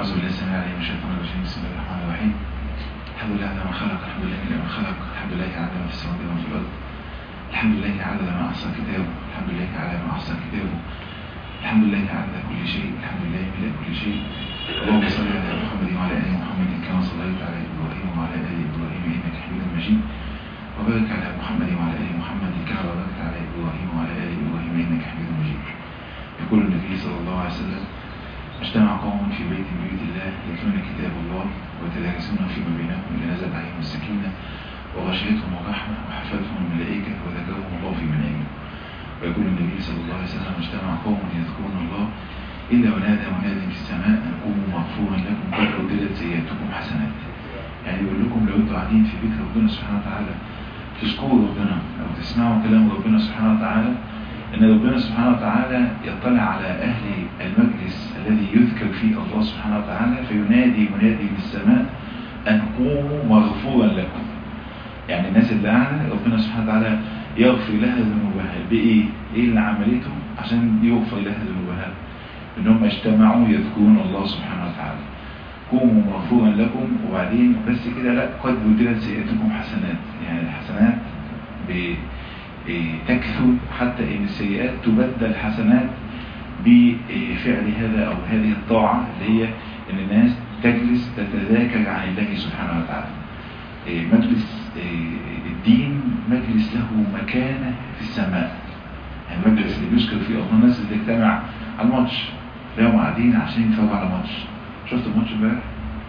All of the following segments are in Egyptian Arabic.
أعوذ بالله السميع العليم من الشيطان الرجيم بسم الله الرحمن الرحيم الحمد لله على ما خلق الحمد لله على ما خلق الحمد لله على ما في السماوات وما في الأرض الحمد لله على ما أحصى كتابه الحمد لله على ما أحصى كتابه الحمد لله على كل شيء الحمد لله من كل شيء اللهم صل على محمد وعلى آل محمد كما صليت على إبراهيم وعلى آل إبراهيم إنك حميد مجيد وبارك على محمد وعلى آل محمد كما باركت على إبراهيم وعلى آل إبراهيم إنك حميد مجيد يقول النبي صلى الله عليه وسلم اجتمع قوم في بيت من بيوت الله يتلون كتاب الله ويتدارسون فيما بينهم إلا نزل عليهم السكينة وغشيتهم الرحمة وحفتهم الملائكة وذكرهم الله في منامه ويقول النبي صلى الله عليه وسلم اجتمع قوم يذكرون الله إلا ونادى مناد في السماء أن قوموا مغفورا لكم قد عدلت سيئاتكم حسنات يعني يقول لكم لو انتوا قاعدين في بيت ربنا سبحانه وتعالى تشكروا ربنا أو تسمعوا كلام ربنا سبحانه وتعالى أن ربنا سبحانه وتعالى يطلع على أهل المجلس الذي يذكر فيه الله سبحانه وتعالى فينادي منادي من السماء أن قوموا مغفورا لكم يعني الناس اللي قاعدة ربنا سبحانه وتعالى يغفر لها ذنوبها بإيه؟ إيه اللي عملته عشان يغفر لها ذنوبها إنهم اجتمعوا يذكرون الله سبحانه وتعالى قوموا مغفورا لكم وبعدين بس كده لا قد بدلت سيئاتكم حسنات يعني الحسنات تكثر حتى ان السيئات تبدل حسنات بفعل هذا او هذه الطاعة اللي هي ان الناس تجلس تتذاكر عن الله سبحانه وتعالى مجلس الدين مجلس له مكانة في السماء يعني المجلس اللي بيذكر فيه الله الناس اللي تجتمع على الماتش تلاقيهم قاعدين عشان يتفرجوا على ماتش شفت الماتش امبارح؟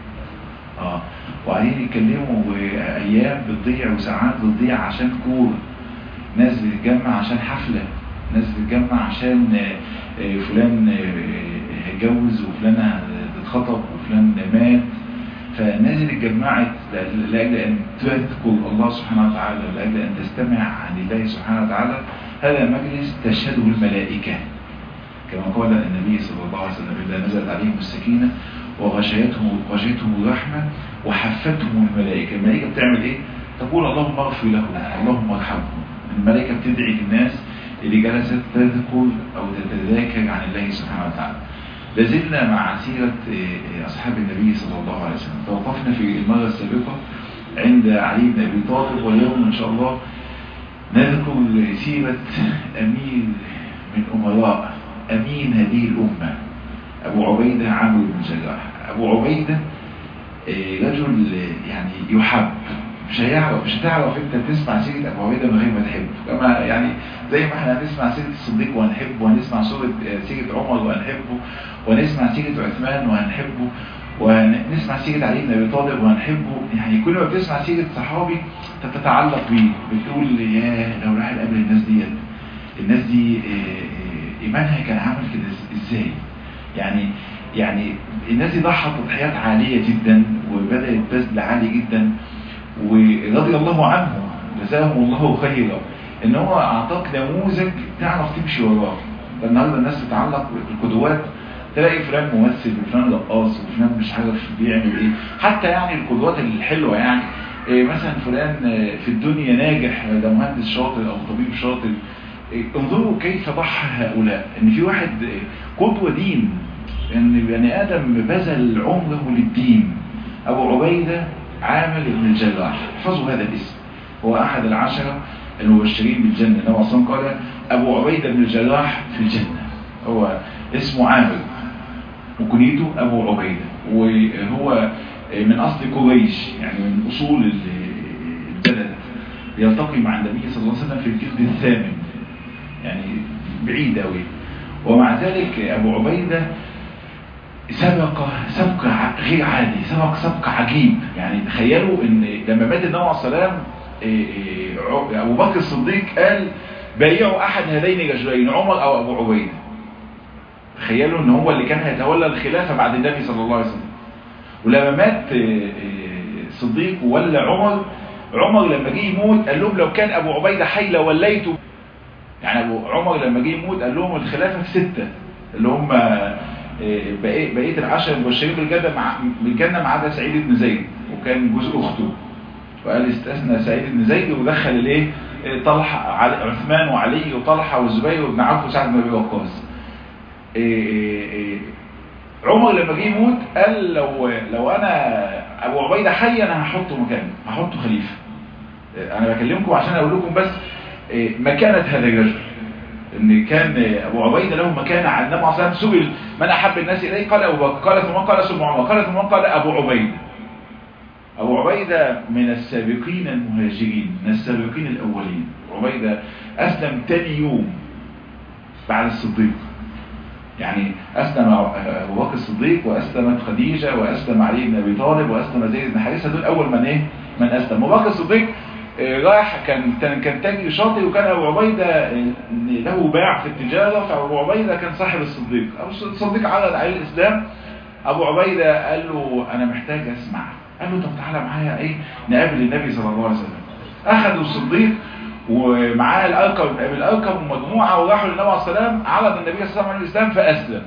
اه وقاعدين يتكلموا وايام بتضيع وساعات بتضيع عشان كوره ناس بتتجمع عشان حفلة ناس بتتجمع عشان فلان هيتجوز وفلان هتتخطب وفلان مات فالناس اللي اتجمعت لأجل أن تذكر الله سبحانه وتعالى ولأجل أن تستمع عن الله سبحانه وتعالى هذا مجلس تشهده الملائكة كما قال النبي صلى الله عليه وسلم إذا نزلت عليهم السكينة وغشيتهم غشيتهم الرحمة وحفتهم الملائكة الملائكة بتعمل إيه؟ تقول اللهم اغفر لهم اللهم ارحمهم الملائكة بتدعي للناس اللي جلست تذكر أو تتذاكر عن الله سبحانه وتعالى لازلنا مع سيرة أصحاب النبي صلى الله عليه وسلم توقفنا في المرة السابقة عند علي بن أبي طالب واليوم إن شاء الله نذكر سيرة أمير من أمراء أمين هذه الأمة أبو عبيدة عمرو بن جراح أبو عبيدة رجل يعني يحب مش هيعرف مش هتعرف انت تسمع سيرة ابو عبيدة من غير ما تحبه كما يعني زي ما احنا هنسمع سيرة الصديق وهنحبه وهنسمع سورة سيرة عمر وهنحبه ونسمع سيرة عثمان وهنحبه ونسمع سيرة علي بن ابي طالب وهنحبه يعني كل ما بتسمع سيرة صحابي انت تتعلق بيه بتقول يا لو راح قبل الناس دي الناس دي ايمانها كان عامل كده ازاي يعني يعني الناس دي ضحت تضحيات عالية جدا وبدأت بذل عالي جدا ورضي الله عنه جزاهم الله خيرا ان هو اعطاك نموذج تعرف تمشي وراه ده النهارده الناس تتعلق بالقدوات تلاقي فلان ممثل وفلان رقاص وفلان مش عارف بيعمل ايه حتى يعني القدوات الحلوه يعني إيه مثلا فلان في الدنيا ناجح ده مهندس شاطر او طبيب شاطر إيه انظروا كيف ضحى هؤلاء ان في واحد قدوه دين ان بني ادم بذل عمره للدين ابو عبيده عامر بن الجراح احفظوا هذا الاسم هو أحد العشرة المبشرين بالجنة نوع أصلا قال أبو عبيدة بن الجراح في الجنة هو اسمه عامر وكنيته أبو عبيدة وهو من أصل قريش يعني من أصول البلد يلتقي مع النبي صلى الله عليه وسلم في الجلد الثامن يعني بعيد أوي ومع ذلك أبو عبيدة سبق سبق غير عادي سبق سبق عجيب يعني تخيلوا ان لما مات النبي عليه السلام ابو بكر الصديق قال بايعوا احد هذين الرجلين عمر او ابو عبيده تخيلوا ان هو اللي كان هيتولى الخلافه بعد النبي صلى الله عليه وسلم ولما مات الصديق ولا عمر عمر لما جه يموت قال لهم لو كان ابو عبيده حي لوليته يعني ابو عمر لما جه يموت قال لهم الخلافه في سته اللي هم بقية العشر المبشرين بالجنة مع بالجنة ما عدا سعيد بن زيد وكان جزء أخته وقال استثنى سعيد بن زيد ودخل الايه طلحة عثمان وعلي وطلحة والزبير وابن عوف وسعد بن ابي وقاص عمر لما جه يموت قال لو لو انا ابو عبيده حي انا هحطه مكانه هحطه خليفه انا بكلمكم عشان اقول لكم بس مكانه هذا الرجل ان كان ابو عبيده له مكانه على النبي صلى الله عليه وسلم سئل من احب الناس اليه قال ابو بكر قال ثم قال ثم عمر قال ثم قال ابو عبيده ابو عبيده من السابقين المهاجرين من السابقين الاولين عبيده اسلم تاني يوم بعد الصديق يعني أسلم أبو بكر الصديق وأسلمت خديجة وأسلم علي بن أبي طالب وأسلم زيد بن حارثة دول أول من إيه من أسلم أبو بكر الصديق راح كان كان تاجر شاطئ وكان أبو عبيدة له باع في التجارة فأبو عبيدة كان صاحب الصديق أبو الصديق عرض عليه الإسلام أبو عبيدة قال له أنا محتاج أسمع قال له طب تعالى معايا إيه نقابل النبي صلى الله عليه وسلم أخذوا الصديق ومعاه الأرقم ابن أبي الأرقم ومجموعة وراحوا للنبي عليه السلام عرض النبي صلى الله عليه وسلم فأسلم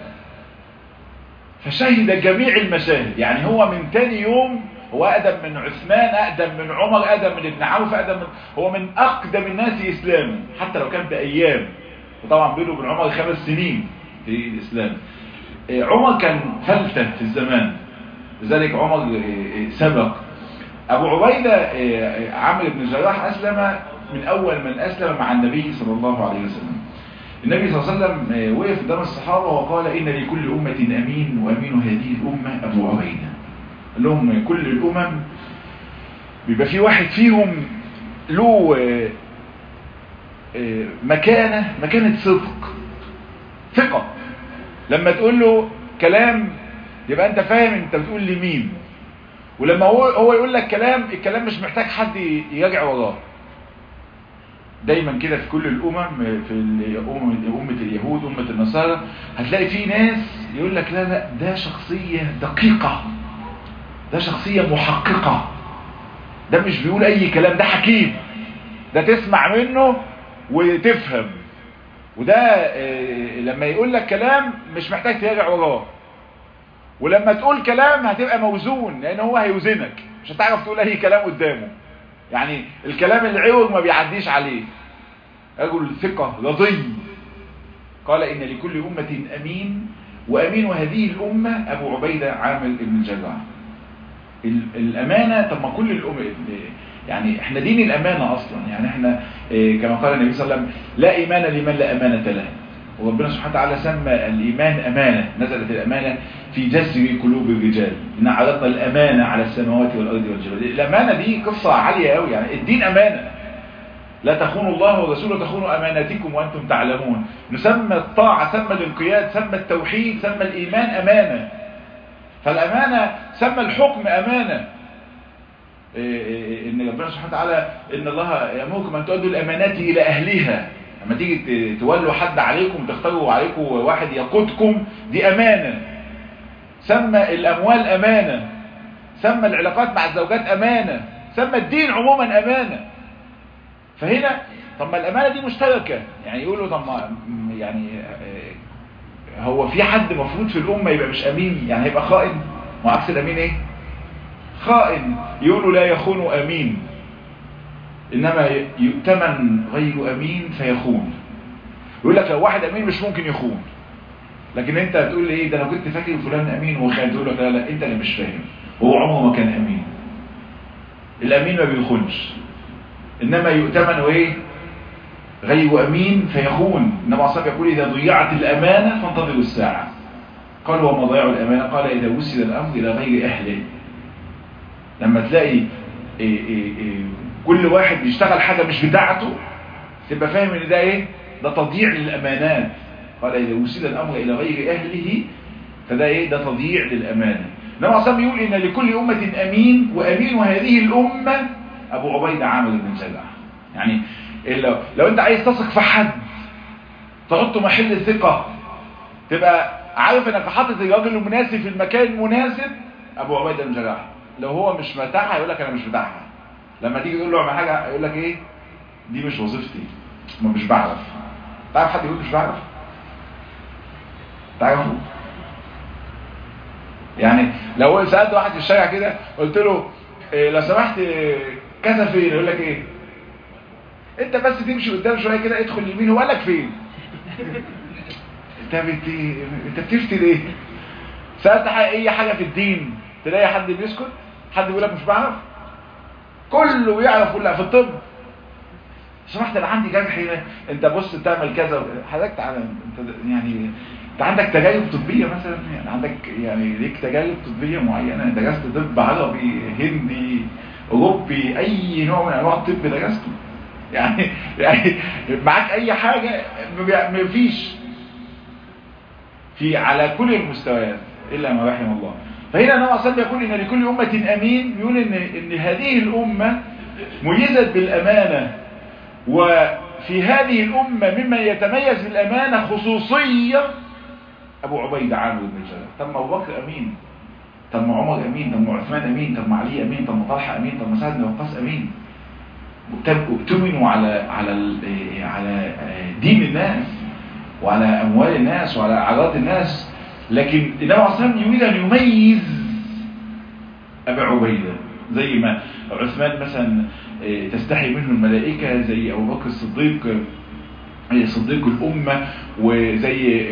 فشهد جميع المشاهد يعني هو من تاني يوم هو أقدم من عثمان أقدم من عمر أقدم من ابن عوف أقدم من هو من أقدم الناس إسلاما حتى لو كان بأيام وطبعا بينه وبين عمر خمس سنين في الإسلام عمر كان فلتة في الزمان لذلك عمر سبق أبو عبيدة عمرو بن الجراح أسلم من أول من أسلم مع النبي صلى الله عليه وسلم النبي صلى الله عليه وسلم وقف قدام الصحابة وقال إن لكل أمة أمين وأمين هذه الأمة أبو عبيدة قال لهم كل الأمم بيبقى في واحد فيهم له مكانة مكانة صدق ثقة لما تقول له كلام يبقى أنت فاهم أنت بتقول لمين ولما هو هو يقول لك كلام الكلام مش محتاج حد يراجع وراه دايما كده في كل الامم في امه اليهود امه النصارى هتلاقي في ناس يقول لك لا لا ده شخصيه دقيقه ده شخصيه محققه ده مش بيقول اي كلام ده حكيم ده تسمع منه وتفهم وده لما يقول لك كلام مش محتاج تراجع وراه ولما تقول كلام هتبقى موزون لان هو هيوزنك مش هتعرف تقول اي كلام قدامه يعني الكلام العوج ما بيعديش عليه رجل ثقة رضي قال إن لكل أمة أمين وأمين هذه الأمة أبو عبيدة عامر بن الجراح الأمانة طب ما كل الأمة يعني احنا دين الأمانة أصلا يعني احنا كما قال النبي صلى الله عليه وسلم لا إيمان لمن لا أمانة له وربنا سبحانه وتعالى سمى الإيمان أمانة نزلت الأمانة في جسر قلوب الرجال إن عرضنا الأمانة على السماوات والأرض والجبال الأمانة دي قصة عالية قوي يعني الدين أمانة لا تخونوا الله ورسوله تخونوا أماناتكم وأنتم تعلمون نسمى الطاعة سمى الانقياد سمى التوحيد سمى الإيمان أمانة فالأمانة سمى الحكم أمانة إن ربنا سبحانه وتعالى إن الله يأمركم أن تؤدوا الأمانات إلى أهلها لما تيجي تولوا حد عليكم تختاروا عليكم واحد يقودكم دي أمانة سمى الأموال أمانة سمى العلاقات مع الزوجات أمانة سمى الدين عموما أمانة فهنا طب ما الأمانة دي مشتركة يعني يقولوا طب ما يعني هو في حد مفروض في الأمة يبقى مش أمين يعني هيبقى خائن وعكس الأمين إيه خائن يقولوا لا يخون أمين إنما يؤتمن غير أمين فيخون يقول لك لو واحد أمين مش ممكن يخون لكن انت هتقول لي ايه ده انا كنت فاكر فلان امين وخان تقول لك لا لا انت اللي مش فاهم هو عمره ما كان امين الامين ما بيخونش انما يؤتمن وايه غير امين فيخون انما عصام يقول اذا ضيعت الامانه فانتظروا الساعه قال وما ضيع الامانه قال اذا وسد الامر الى غير اهله لما تلاقي إيه إيه إيه كل واحد بيشتغل حاجه مش بتاعته تبقى فاهم ان ده ايه ده تضييع للامانات قال إذا وسد الأمر إلى غير أهله فده إيه ده تضييع للأمانة نوع عصام يقول إن لكل أمة أمين وأمين هذه الأمة أبو عبيدة عامر بن جدع يعني لو, لو أنت عايز تثق في حد تحطه محل الثقة تبقى عارف انك حاطط الراجل المناسب في المكان المناسب ابو عبيده بن جراح لو هو مش متاحها يقول لك انا مش بتاعها لما تيجي تقول له اعمل حاجه يقول لك ايه دي مش وظيفتي ما مش بعرف تعرف حد يقول مش بعرف تعرفوا يعني لو سألت واحد في الشارع كده قلت له إيه لو سمحت إيه كذا فين يقول لك ايه انت بس تمشي قدام شويه كده ادخل اليمين هو قال لك فين انت بت... انت بتفتي ليه سألت اي حاجة في الدين تلاقي حد بيسكت حد بيقول لك مش بعرف كله بيعرف كل في الطب سمحت انا عندي جرح هنا انت بص تعمل كذا حضرتك تعالى انت يعني انت عندك تجارب طبيه مثلا يعني عندك يعني ليك تجارب طبيه معينه درست طب عربي هندي اوروبي اي نوع من انواع الطب درسته يعني يعني معاك اي حاجه ما فيش في على كل المستويات الا ما رحم الله فهنا النبي صلى الله يقول ان لكل امه امين بيقول ان ان هذه الامه ميزت بالامانه وفي هذه الامه ممن يتميز بالامانه خصوصيه ابو عبيده عامر بن الجراح طب ما ابو بكر امين طب ما عمر امين طب ما عثمان امين طب ما علي امين طب ما طلحه امين طب ما سعد بن وقاص امين اؤتمنوا على على على دين الناس وعلى اموال الناس وعلى اعراض الناس لكن النبي عليه الصلاه يريد ان يميز ابا عبيده زي ما عثمان مثلا تستحي منه الملائكه زي ابو بكر الصديق صديق الأمة وزي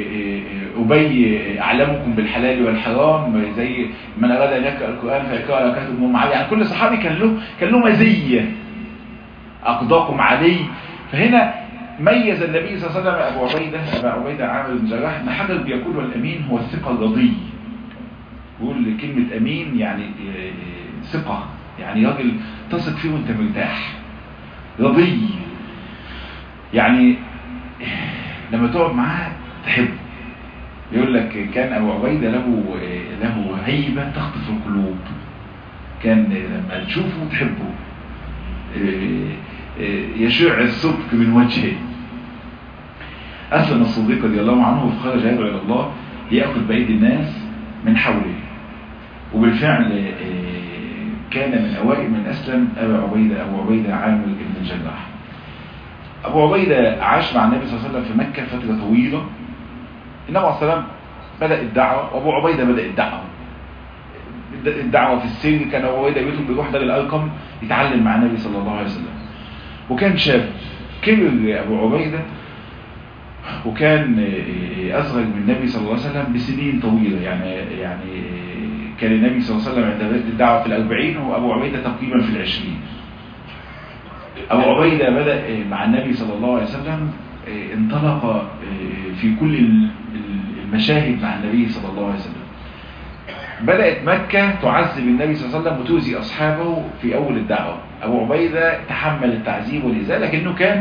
أبي أعلمكم بالحلال والحرام زي من أراد أن يقرأ القرآن فيقرأ ركعته من معاوية يعني كل صحابي كان له كان له مزية أقضاكم عليه فهنا ميز النبي صلى الله عليه وسلم أبو عبيدة أبا عبيدة عامر بن جراح ابن حجر بيقول والأمين هو الثقة الرضي يقول كلمة أمين يعني ثقة يعني راجل تثق فيه وانت مرتاح رضي يعني لما تقعد معاه تحبه يقول لك كان أبو عبيدة له له هيبة تخطف القلوب كان لما تشوفه تحبه يشع الصدق من وجهه أسلم الصديق رضي الله عنه فخرج يدعو إلى الله يأخذ بأيدي الناس من حوله وبالفعل كان من أوائل من أسلم أبو عبيدة أبو عبيدة عامر بن الجراح أبو عبيدة عاش مع النبي صلى الله عليه وسلم في مكة فترة طويلة النبي عليه السلام بدأ الدعوة وأبو عبيدة بدأ الدعوة الدعوة في السر كان أبو عبيدة بيته بيروح دار الأرقم يتعلم مع النبي صلى الله عليه وسلم وكان شاب كبر أبو عبيدة وكان أصغر من النبي صلى الله عليه وسلم بسنين طويلة يعني يعني كان النبي صلى الله عليه وسلم عند بدء الدعوة في الأربعين وأبو عبيدة تقريبا في العشرين أبو عبيدة بدأ مع النبي صلى الله عليه وسلم انطلق في كل المشاهد مع النبي صلى الله عليه وسلم بدأت مكة تعذب النبي صلى الله عليه وسلم وتؤذي أصحابه في أول الدعوة أبو عبيدة تحمل التعذيب والإزاء لكنه كان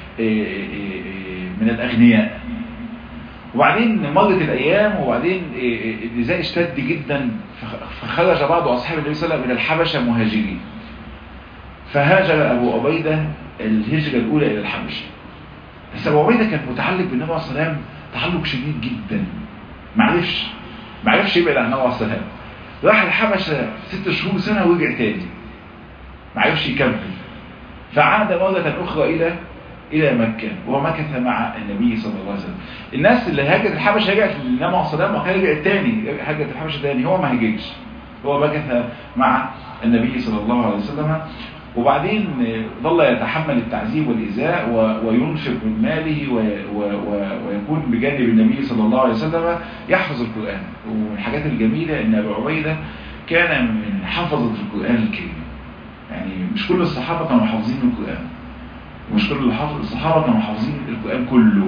من الأغنياء وبعدين مرت الأيام وبعدين الإزاء اشتد جدا فخرج بعض أصحاب النبي صلى الله عليه وسلم من الحبشة مهاجرين فهاجر أبو عبيدة الهجرة الأولى إلى الحبشة بس أبو عبيدة كان متعلق بالنبي عليه الصلاة والسلام تعلق شديد جدا معرفش معرفش يبعد عن النبي عليه الصلاة والسلام راح الحبشة ست شهور سنة ورجع تاني معرفش يكمل فعاد مرة أخرى إلى إلى مكة ومكث مع النبي صلى الله عليه وسلم الناس اللي هاجت الحبشة رجعت للنبي عليه الصلاة والسلام رجع تاني هاجت الحبشة تاني هو ما هاجتش هو مكث مع النبي صلى الله عليه وسلم وبعدين ظل يتحمل التعذيب والإزاء وينفق من ماله ويكون بجانب النبي صلى الله عليه وسلم يحفظ القرآن ومن الحاجات الجميلة ان أبو عبيدة كان من حفظة القرآن الكريم يعني مش كل الصحابة كانوا حافظين القرآن ومش كل الصحابة كانوا حافظين القرآن كله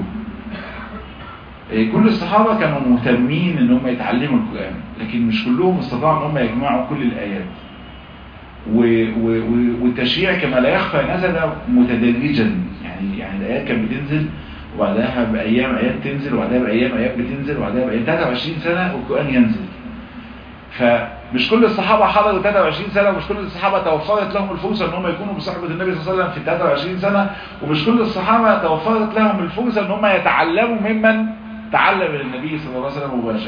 كل الصحابة كانوا مهتمين ان هم يتعلموا القرآن لكن مش كلهم استطاعوا ان هم يجمعوا كل الآيات والتشريع كما لا يخفى نزل متدرجا يعني يعني الايات كانت بتنزل وبعدها بايام ايات تنزل وبعدها بايام ايات بتنزل وبعدها بايام 23 سنه والقران ينزل فمش كل الصحابه حضروا 23 سنه ومش كل الصحابه توفرت لهم الفرصه ان هم يكونوا بصحبه النبي صلى الله عليه وسلم في 23 سنه ومش كل الصحابه توفرت لهم الفرصه ان هم يتعلموا ممن تعلم من النبي صلى الله عليه وسلم مباشره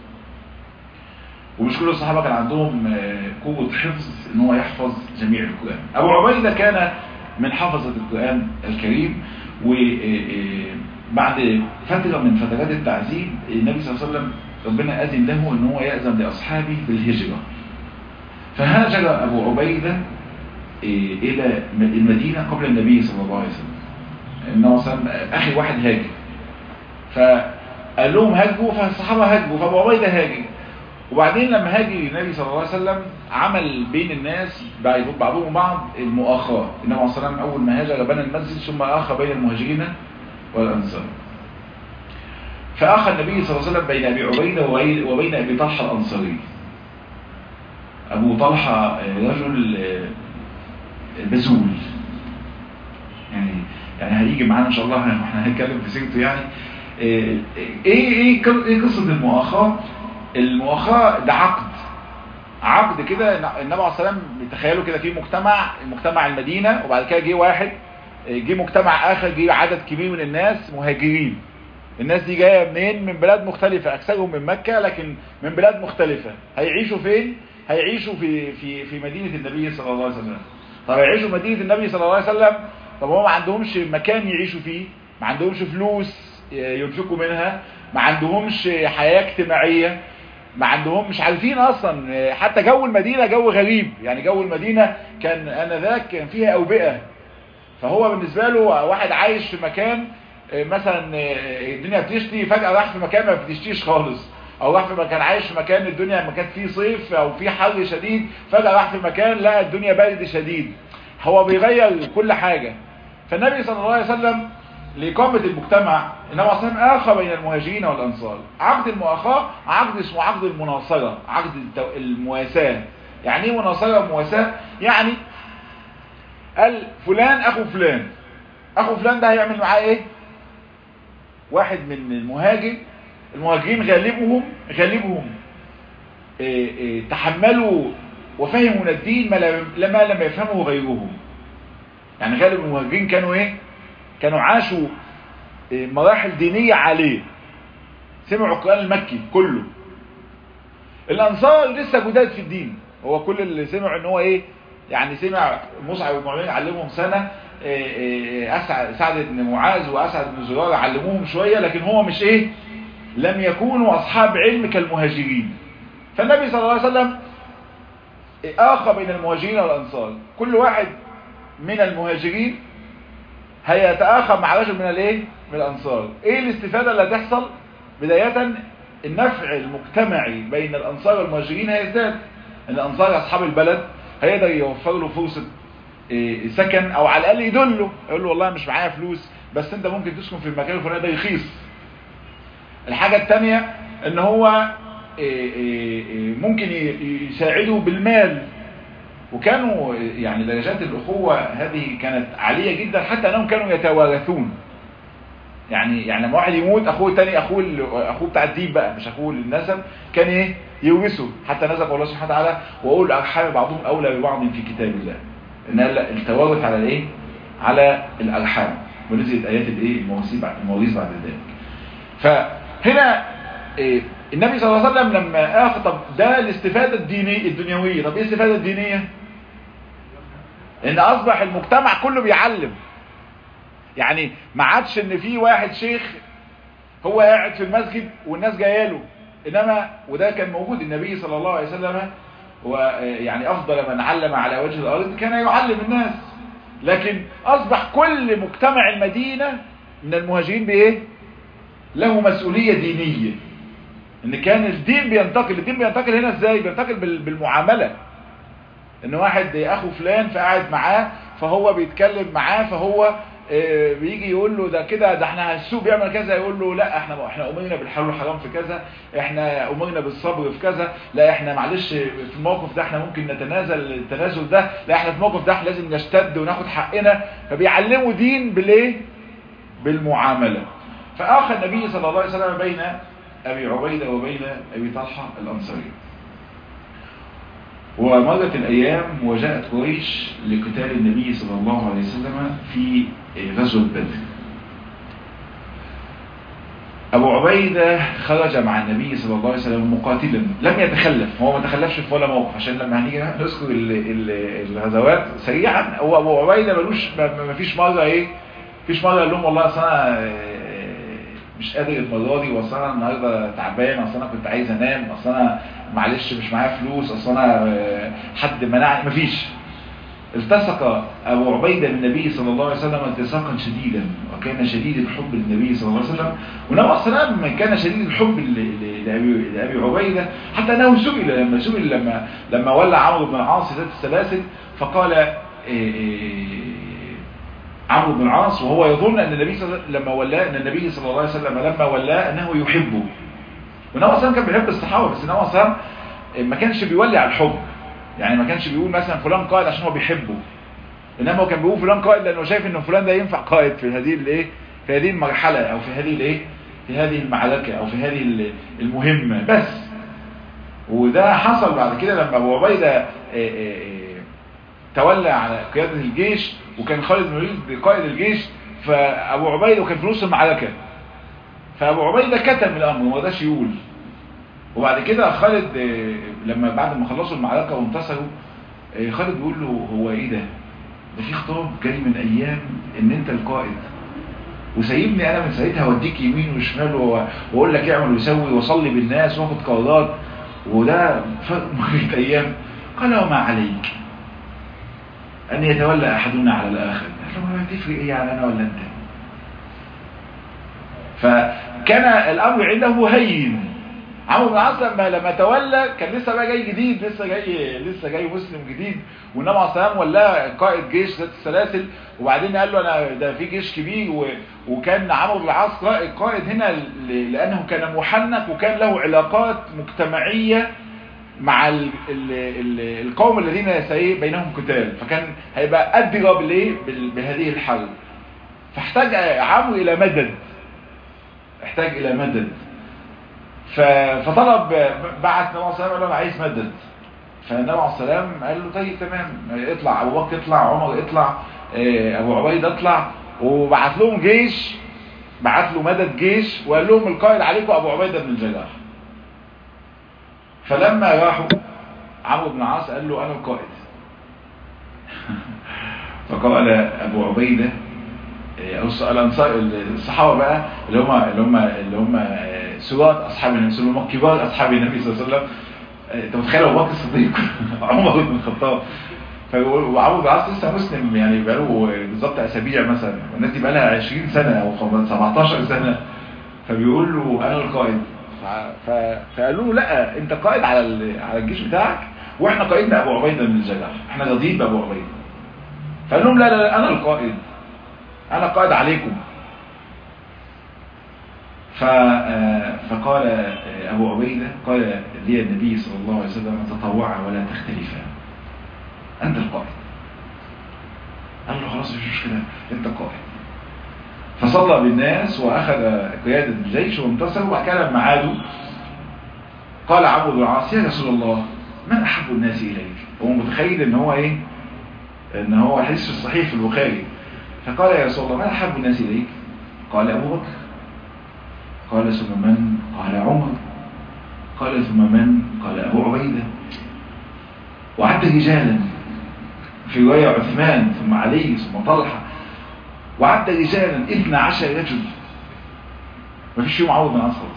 ومش كل الصحابة كان عندهم قوة حفظ ان هو يحفظ جميع القرآن ابو عبيدة كان من حفظة القرآن الكريم وبعد فترة من فترات التعذيب النبي صلى الله عليه وسلم ربنا أذن له ان هو يأذن لأصحابه بالهجرة فهاجر ابو عبيدة الى المدينة قبل النبي صلى الله عليه وسلم انه اخي واحد هاجر ف قال لهم هاجوا فالصحابة هاجوا فابو عبيدة هاجر وبعدين لما هاجر النبي صلى الله عليه وسلم عمل بين الناس بعضهم بعض المؤاخاة النبي عليه الصلاة والسلام أول ما هاجر بنى المسجد ثم آخى بين المهاجرين والأنصار فآخى النبي صلى الله عليه وسلم بين أبي عبيدة وبين أبي طلحة الأنصاري أبو طلحة رجل بزول يعني يعني هيجي معانا إن شاء الله احنا هنتكلم في سيرته يعني ايه ايه ايه قصة المؤاخاة المؤاخاة ده عقد عقد كده النبي عليه الصلاة والسلام تخيلوا كده في مجتمع مجتمع المدينة وبعد كده جه واحد جه مجتمع اخر جه عدد كبير من الناس مهاجرين الناس دي جاية منين من بلاد مختلفة اكثرهم من مكة لكن من بلاد مختلفة هيعيشوا فين هيعيشوا في في في مدينة النبي صلى الله عليه وسلم طب هيعيشوا مدينة النبي صلى الله عليه وسلم طب هم ما عندهمش مكان يعيشوا فيه ما عندهمش فلوس ينفقوا منها ما عندهمش حياة اجتماعية ما عندهم مش عارفين اصلا حتى جو المدينة جو غريب يعني جو المدينة كان انذاك كان فيها اوبئة فهو بالنسبة له واحد عايش في مكان مثلا الدنيا بتشتي فجأة راح في مكان ما بتشتيش خالص او راح في مكان عايش في مكان الدنيا مكان فيه صيف او فيه حر شديد فجأة راح في مكان لقى الدنيا برد شديد هو بيغير كل حاجة فالنبي صلى الله عليه وسلم لإقامة المجتمع إنما أصلا آخى بين المهاجرين والأنصار عقد المؤاخاة عقد اسمه عقد المناصرة عقد المواساة يعني ايه مناصرة ومواساة يعني قال فلان أخو فلان أخو فلان ده هيعمل معاه إيه واحد من المهاجر المهاجرين غالبهم غالبهم إيه إيه تحملوا وفهموا من الدين ما لم يفهمه غيرهم يعني غالب المهاجرين كانوا ايه كانوا عاشوا مراحل دينية عليه سمعوا القرآن المكي كله الأنصار لسه جداد في الدين هو كل اللي سمعوا ان هو ايه يعني سمع مصعب بن عمير علمهم سنة أسعد سعد بن معاذ وأسعد بن زرار علموهم شوية لكن هو مش ايه لم يكونوا أصحاب علم كالمهاجرين فالنبي صلى الله عليه وسلم آخى بين المهاجرين والأنصار كل واحد من المهاجرين هيتآخى مع رجل من الايه من الانصار ايه الاستفادة اللي هتحصل بداية النفع المجتمعي بين الانصار والمهاجرين هيزداد الانصار اصحاب البلد هيقدر يوفر له فرصة إيه سكن او على الاقل يدله يقول له والله مش معايا فلوس بس انت ممكن تسكن في المكان الفلاني ده رخيص الحاجة التانية ان هو إيه إيه ممكن يساعده بالمال وكانوا يعني درجات الأخوة هذه كانت عالية جدا حتى أنهم كانوا يتوارثون يعني يعني لما واحد يموت أخوه الثاني أخوه أخوه بتاع الدين بقى مش أخوه النسب كان إيه يورثه حتى نزل الله سبحانه وتعالى وأقول أرحام بعضهم أولى ببعض في كتاب الله إن التوارث على الإيه على الأرحام ونزلت آيات الإيه المواريث بعد المواريث بعد ذلك فهنا إيه النبي صلى الله عليه وسلم لما آخذ طب ده الاستفادة الدينية الدنيوية طب ايه الاستفادة الدينية ان اصبح المجتمع كله بيعلم يعني ما عادش ان في واحد شيخ هو قاعد في المسجد والناس جايه له انما وده كان موجود النبي صلى الله عليه وسلم ويعني افضل من علم على وجه الارض كان يعلم الناس لكن اصبح كل مجتمع المدينة من المهاجرين بايه له مسؤولية دينية ان كان الدين بينتقل الدين بينتقل هنا ازاي بينتقل بالمعاملة ان واحد اخو فلان فقاعد معاه فهو بيتكلم معاه فهو بيجي يقول له ده كده ده احنا السوق بيعمل كذا يقول له لا احنا احنا امرنا بالحلال والحرام في كذا احنا امرنا بالصبر في كذا لا احنا معلش في الموقف ده احنا ممكن نتنازل التنازل ده لا احنا في الموقف ده احنا لازم نشتد وناخد حقنا فبيعلموا دين بالايه بالمعامله فاخى النبي صلى الله عليه وسلم بين ابي عبيده وبين ابي طلحه الانصاري ومرت الأيام وجاءت قريش لقتال النبي صلى الله عليه وسلم في غزوة بدر أبو عبيدة خرج مع النبي صلى الله عليه وسلم مقاتلا لم يتخلف هو ما تخلفش في ولا موقف عشان لما هنيجي نذكر الغزوات سريعا هو أبو عبيدة ملوش ما فيش مرة إيه فيش مرة قال لهم والله أصل أنا مش قادر المرة دي واصل انا النهارده تعبان اصل انا كنت عايز انام اصل انا معلش مش معايا فلوس اصل انا حد منعني مفيش التصق أبو عبيدة بالنبي صلى الله عليه وسلم التصاقا شديدا وكان شديد الحب للنبي صلى الله عليه وسلم ونبي السلام من كان شديد الحب لأبي, لأبي عبيدة حتى أنه سئل لما سئل لما, لما ولى عمرو بن العاص ذات السلاسل فقال إيه إيه عمرو بن العاص وهو يظن أن النبي صلى لما ولاه أن النبي صلى الله عليه وسلم لما ولاه أنه يحبه ونبي السلام كان بيحب الصحابة بس نبي السلام ما كانش بيولي على الحب يعني ما كانش بيقول مثلا فلان قائد عشان هو بيحبه انما هو كان بيقول فلان قائد لانه شايف ان فلان ده ينفع قائد في هذه الايه في هذه المرحله او في هذه الايه في هذه المعركه او في هذه المهمه بس وده حصل بعد كده لما ابو عبيده تولى على قياده الجيش وكان خالد بن الوليد قائد الجيش فابو عبيده وكان في نص المعركه فابو عبيده كتم الامر وما رضاش يقول وبعد كده خالد لما بعد ما خلصوا المعركة وانتصروا خالد بيقول له هو ايه ده ده في خطاب جاي من ايام ان انت القائد وسايبني انا من ساعتها اوديك يمين وشمال واقول لك اعمل وسوي واصلي بالناس واخد قرارات وده مريت ايام قال وما عليك ان يتولى احدنا على الاخر قال له ما تفرق ايه يعني انا ولا انت فكان الامر عنده هين عمرو بن العاص لما لما تولى كان لسه بقى جاي جديد لسه جاي لسه جاي مسلم جديد والنبي عليه السلام ولاه قائد جيش ذات السلاسل وبعدين قال له انا ده في جيش كبير و... وكان عمرو بن العاص قائد قائد هنا ل... لانه كان محنك وكان له علاقات مجتمعيه مع ال... ال... ال... القوم الذين بينهم قتال فكان هيبقى ادرى بالايه بهذه الحرب فاحتاج عمرو الى مدد احتاج الى مدد فطلب بعت النبي عليه السلام قال له انا عايز مدد فالنبي عليه السلام قال له طيب تمام اطلع ابو بكر اطلع عمر اطلع ابو عبيده اطلع وبعت لهم جيش بعت له مدد جيش وقال لهم القائد عليكم ابو عبيده بن الجراح فلما راحوا عمرو بن العاص قال له انا القائد فقال ابو عبيده الانصار الصحابه بقى اللي هم اللي هم اللي هم سواد اصحاب النبي صلى الله عليه وسلم كبار اصحاب النبي صلى الله عليه وسلم انت متخيل ابو بكر الصديق عمر بن الخطاب وعمرو بن العاص لسه مسلم يعني بقاله بالظبط اسابيع مثلا والناس دي بقى لها 20 سنه او 17 سنه فبيقول له انا القائد فقالوا له لا انت قائد على على الجيش بتاعك واحنا قائدنا ابو عبيده بن الجراح احنا راضيين بابو عبيده فقال لهم لا لا, لا انا القائد انا قائد عليكم فقال أبو عبيدة قال لي النبي صلى الله عليه وسلم تطوعا ولا تختلفا أنت القائد قال له خلاص مش مشكلة أنت قائد فصلى بالناس وأخذ قيادة الجيش وانتصر وبعد كده لما عادوا قال عبد بن العاص يا رسول الله من أحب الناس إليك هو متخيل ان هو ايه ان هو حديث الصحيح في البخاري فقال يا رسول الله من أحب الناس إليك قال أبو بكر قال ثم من قال عمر قال ثم من قال أبو عبيدة وعد رجالا في رواية عثمان ثم علي ثم طلحة وعد رجالا اثنى عشر رجل ما فيش يوم عوض من أصغر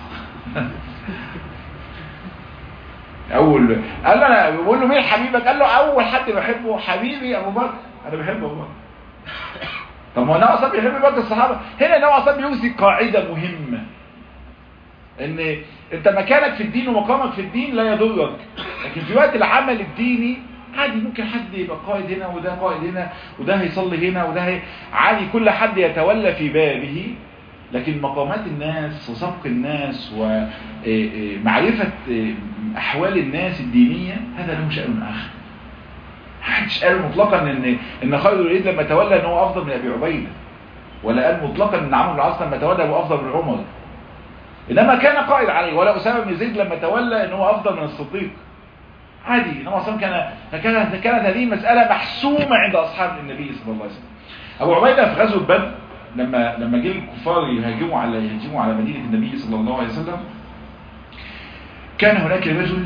أول قال له أنا بقول له مين حبيبك قال له أول حد بحبه حبيبي أبو بكر أنا بحب أبو بكر طب ما هو نوع أصلا بيحب بكر الصحابة هنا نوع أصلا بيوصي قاعدة مهمة ان انت مكانك في الدين ومقامك في الدين لا يضرك لكن في وقت العمل الديني عادي ممكن حد يبقى قائد هنا وده قائد هنا وده هيصلي هنا وده هي... عادي كل حد يتولى في بابه لكن مقامات الناس وسبق الناس ومعرفة أحوال الناس الدينية هذا له شأن آخر محدش قال مطلقا ان ان خالد بن الوليد لما تولى ان هو افضل من ابي عبيده ولا قال مطلقا ان عمرو بن العاص لما تولى هو افضل من عمر انما كان قائد عليه ولا اسامه بن زيد لما تولى ان هو افضل من الصديق عادي انما اصلا كان كانت كانت هذه مساله محسومه عند اصحاب النبي صلى الله عليه وسلم ابو عبيده في غزوه بدر لما لما جه الكفار يهاجموا على يهاجموا على مدينه النبي صلى الله عليه وسلم كان هناك رجل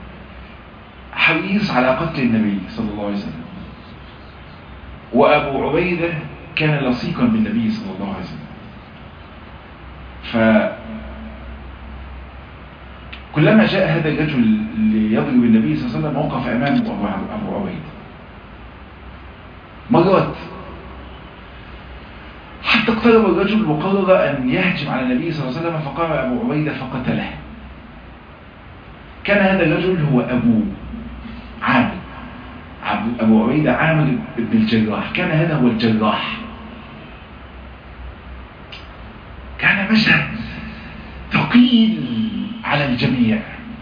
حريص على قتل النبي صلى الله عليه وسلم وابو عبيده كان لصيقا بالنبي صلى الله عليه وسلم ف كلما جاء هذا الرجل ليضرب النبي صلى الله عليه وسلم وقف امامه ابو ابو عبيده مرات حتى اقترب الرجل وقرر أن يهجم على النبي صلى الله عليه وسلم فقام أبو عبيدة فقتله كان هذا الرجل هو أبو عامر أبو عبيدة عامر بن الجراح كان هذا هو الجراح كان مشهد ثقيل على الجميع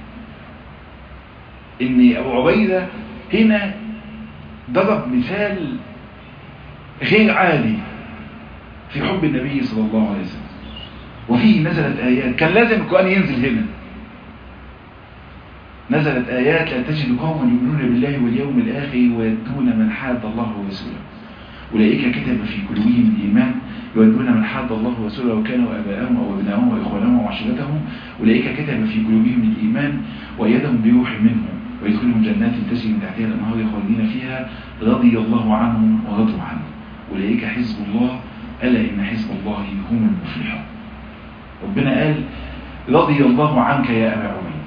ان ابو عبيدة هنا ضرب مثال غير عادي في حب النبي صلى الله عليه وسلم وفيه نزلت آيات كان لازم القرآن ينزل هنا نزلت آيات لا تجد قوما يؤمنون بالله واليوم الآخر ويدون من حاد الله ورسوله أولئك كتب في قلوبهم الإيمان يودون من حاد الله ورسوله وكانوا آباءهم أو أبنائهم وإخوانهم وعشيرتهم أولئك كتب في قلوبهم الإيمان وأيدهم بروح منه ويدخلهم جنات تجري من تحتها الأنهار خالدين فيها رضي الله عنهم ورضوا عنه أولئك حزب الله ألا إن حزب الله هم المفلحون ربنا قال رضي الله عنك يا أبا عبيد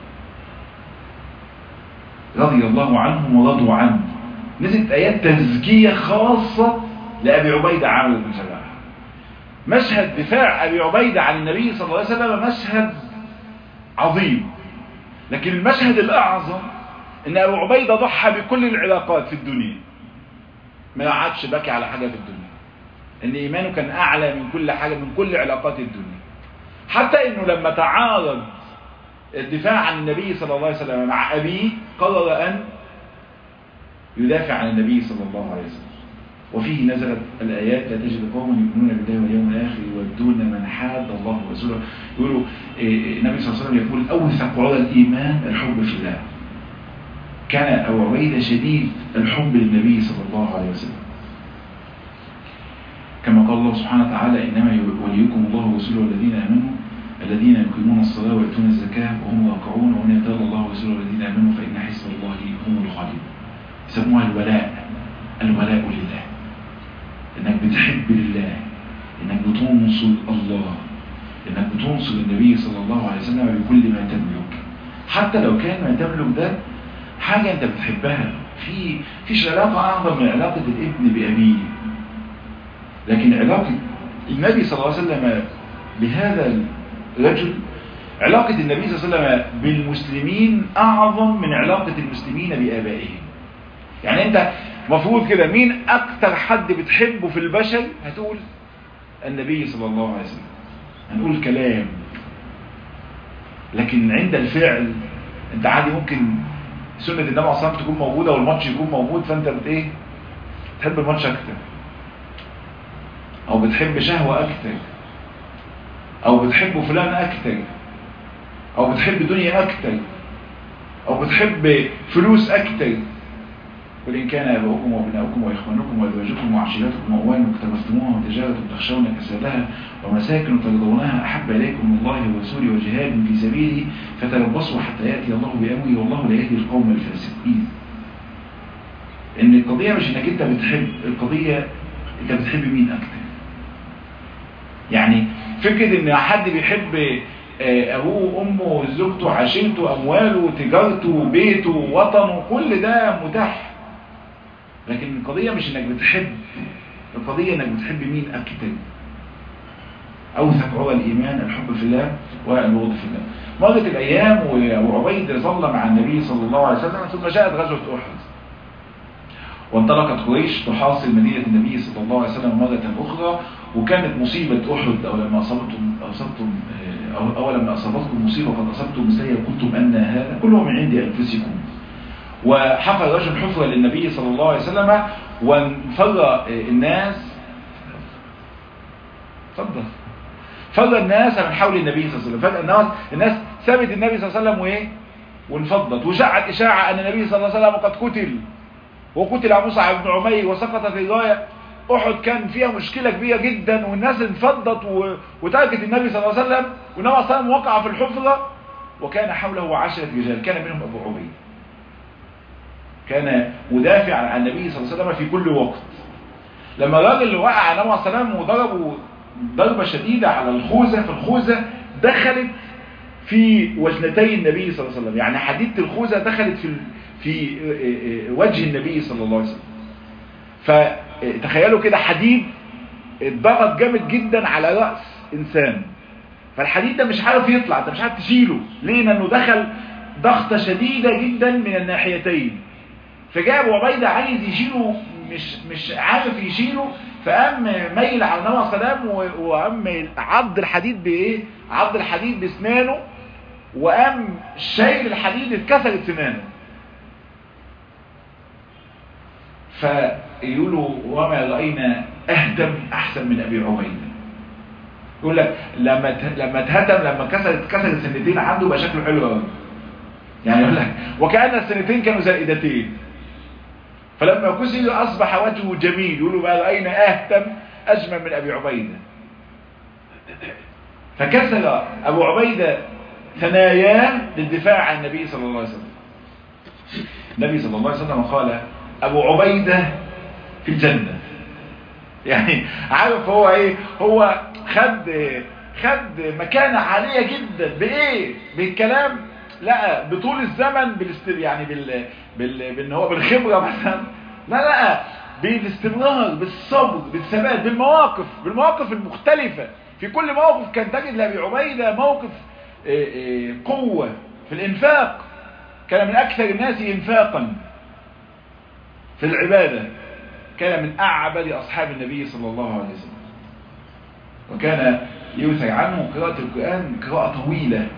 رضي الله عنهم ورضوا عنه نزلت آيات تزكية خاصة لأبي عبيدة عامل بن جراح مشهد دفاع أبي عبيدة عن النبي صلى الله عليه وسلم مشهد عظيم لكن المشهد الأعظم ان أبو عبيدة ضحى بكل العلاقات في الدنيا ما عادش بكي على حاجة في الدنيا ان إيمانه كان أعلى من كل حاجة من كل علاقات الدنيا حتى انه لما تعارض الدفاع عن النبي صلى الله عليه وسلم مع أبيه قرر أن يدافع عن النبي صلى الله عليه وسلم وفيه نزلت الآيات لا تجد قوما يؤمنون بالله واليوم الآخر يودون من حاد الله ورسوله يقولوا إيه النبي صلى الله عليه وسلم يقول أوثق على الإيمان الحب في الله كان أبو عبيدة شديد الحب للنبي صلى الله عليه وسلم كما قال الله سبحانه وتعالى إنما وليكم الله ورسوله والذين آمنوا الذين يقيمون الصلاة ويؤتون الزكاة وهم راكعون ومن يتولى الله ورسوله والذين آمنوا فإن حزب الله هم الغالبون يسموها الولاء الولاء لله انك بتحب لله انك بتنصر الله انك بتنصر النبي صلى الله عليه وسلم بكل ما تملك حتى لو كان ما تملك ده حاجة انت بتحبها في فيش علاقة اعظم من علاقة الابن بأبيه لكن علاقة النبي صلى الله عليه وسلم بهذا الرجل علاقة النبي صلى الله عليه وسلم بالمسلمين اعظم من علاقة المسلمين بآبائهم يعني انت مفروض كده مين اكتر حد بتحبه في البشر هتقول النبي صلى الله عليه وسلم هنقول كلام لكن عند الفعل انت عادي ممكن سنة النبي عليه الصلاة تكون موجودة والماتش يكون موجود فانت بت ايه تحب الماتش اكتر او بتحب شهوة اكتر او بتحب فلان اكتر او بتحب دنيا اكتر او بتحب فلوس اكتر قل إن كان أباؤكم وابناؤكم وإخوانكم وأزواجكم وعشيرتكم وأموال اقترفتموها وتجارة تخشون كسادها ومساكن ترضونها أحب إليكم من الله ورسوله وجهاد في سبيله فتربصوا حتى يأتي الله بأمره والله لا يهدي القوم الفاسقين إن القضية مش إنك أنت بتحب القضية أنت بتحب مين أكتر يعني فكرة إن حد بيحب أبوه وأمه زوجته عشيرته أمواله تجارته بيته وطنه كل ده متاح لكن القضية مش انك بتحب القضية انك بتحب مين اكتر اوثق عوى الايمان الحب في الله والبغض في الله مرت الايام وابو عبيد ظل مع النبي صلى الله عليه وسلم ثم جاءت غزوة احد وانطلقت قريش تحاصر مدينة النبي صلى الله عليه وسلم مرة اخرى وكانت مصيبة احد او لما اصبتم اصبتم او, أو لما اصابتكم مصيبة قد اصبتم مثلها قلتم ان هذا كله من عند انفسكم وحفر رجل حفرة للنبي صلى الله عليه وسلم وانفر الناس تفضل فر الناس من حول النبي صلى الله عليه وسلم فجأة الناس الناس سابت النبي صلى الله عليه وسلم وايه وانفضت وشاعت إشاعة أن النبي صلى الله عليه وسلم قد قتل وقتل مصعب بن عمير وسقط في الراية أحد كان فيها مشكلة كبيرة جدا والناس انفضت وتركت النبي صلى الله عليه وسلم والنبي صلى الله عليه وسلم وقع في الحفرة وكان حوله عشرة رجال كان منهم أبو عبيد كان مدافعا عن النبي صلى الله عليه وسلم في كل وقت لما الراجل وقع على النبي صلى الله عليه وسلم وضربه ضربة شديدة على الخوذة فالخوذة دخلت في وجنتي النبي صلى الله عليه وسلم يعني حديدة الخوذة دخلت في في وجه النبي صلى الله عليه وسلم فتخيلوا كده حديد اتضغط جامد جدا على رأس انسان فالحديد ده مش عارف يطلع انت مش عارف تشيله ليه لانه دخل ضغطة شديدة جدا من الناحيتين فجاء ابو عبيدة عايز يشيله مش مش عارف يشيله فقام ميل على النبي صلى الله عليه وسلم وقام عض الحديد بايه عض الحديد باسنانه وقام شايل الحديد اتكسرت سنانه فيقولوا وما رأينا اهدم احسن من ابي عبيدة يقول لك لما لما اتهدم لما كسرت كسرت سنتين عنده بقى شكله حلو قوي يعني يقول لك وكأن السنتين كانوا زائدتين فلما كسر اصبح وجهه جميل يقولوا ما رأينا اهتم اجمل من ابي عبيدة فكسر ابو عبيدة ثناياه للدفاع عن النبي صلى الله عليه وسلم النبي صلى الله عليه وسلم قال ابو عبيدة في الجنة يعني عارف هو ايه هو خد خد مكانة عالية جدا بايه بالكلام لا بطول الزمن بالاست يعني بال بال بان هو بالخبرة مثلا لا لا بالاستمرار بالصبر بالثبات بالمواقف بالمواقف المختلفة في كل موقف كان تجد لأبي عبيدة موقف إيه إيه قوة في الانفاق كان من اكثر الناس انفاقا في العبادة كان من اعبد اصحاب النبي صلى الله عليه وسلم وكان يوثر عنه قراءة القرآن قراءة طويلة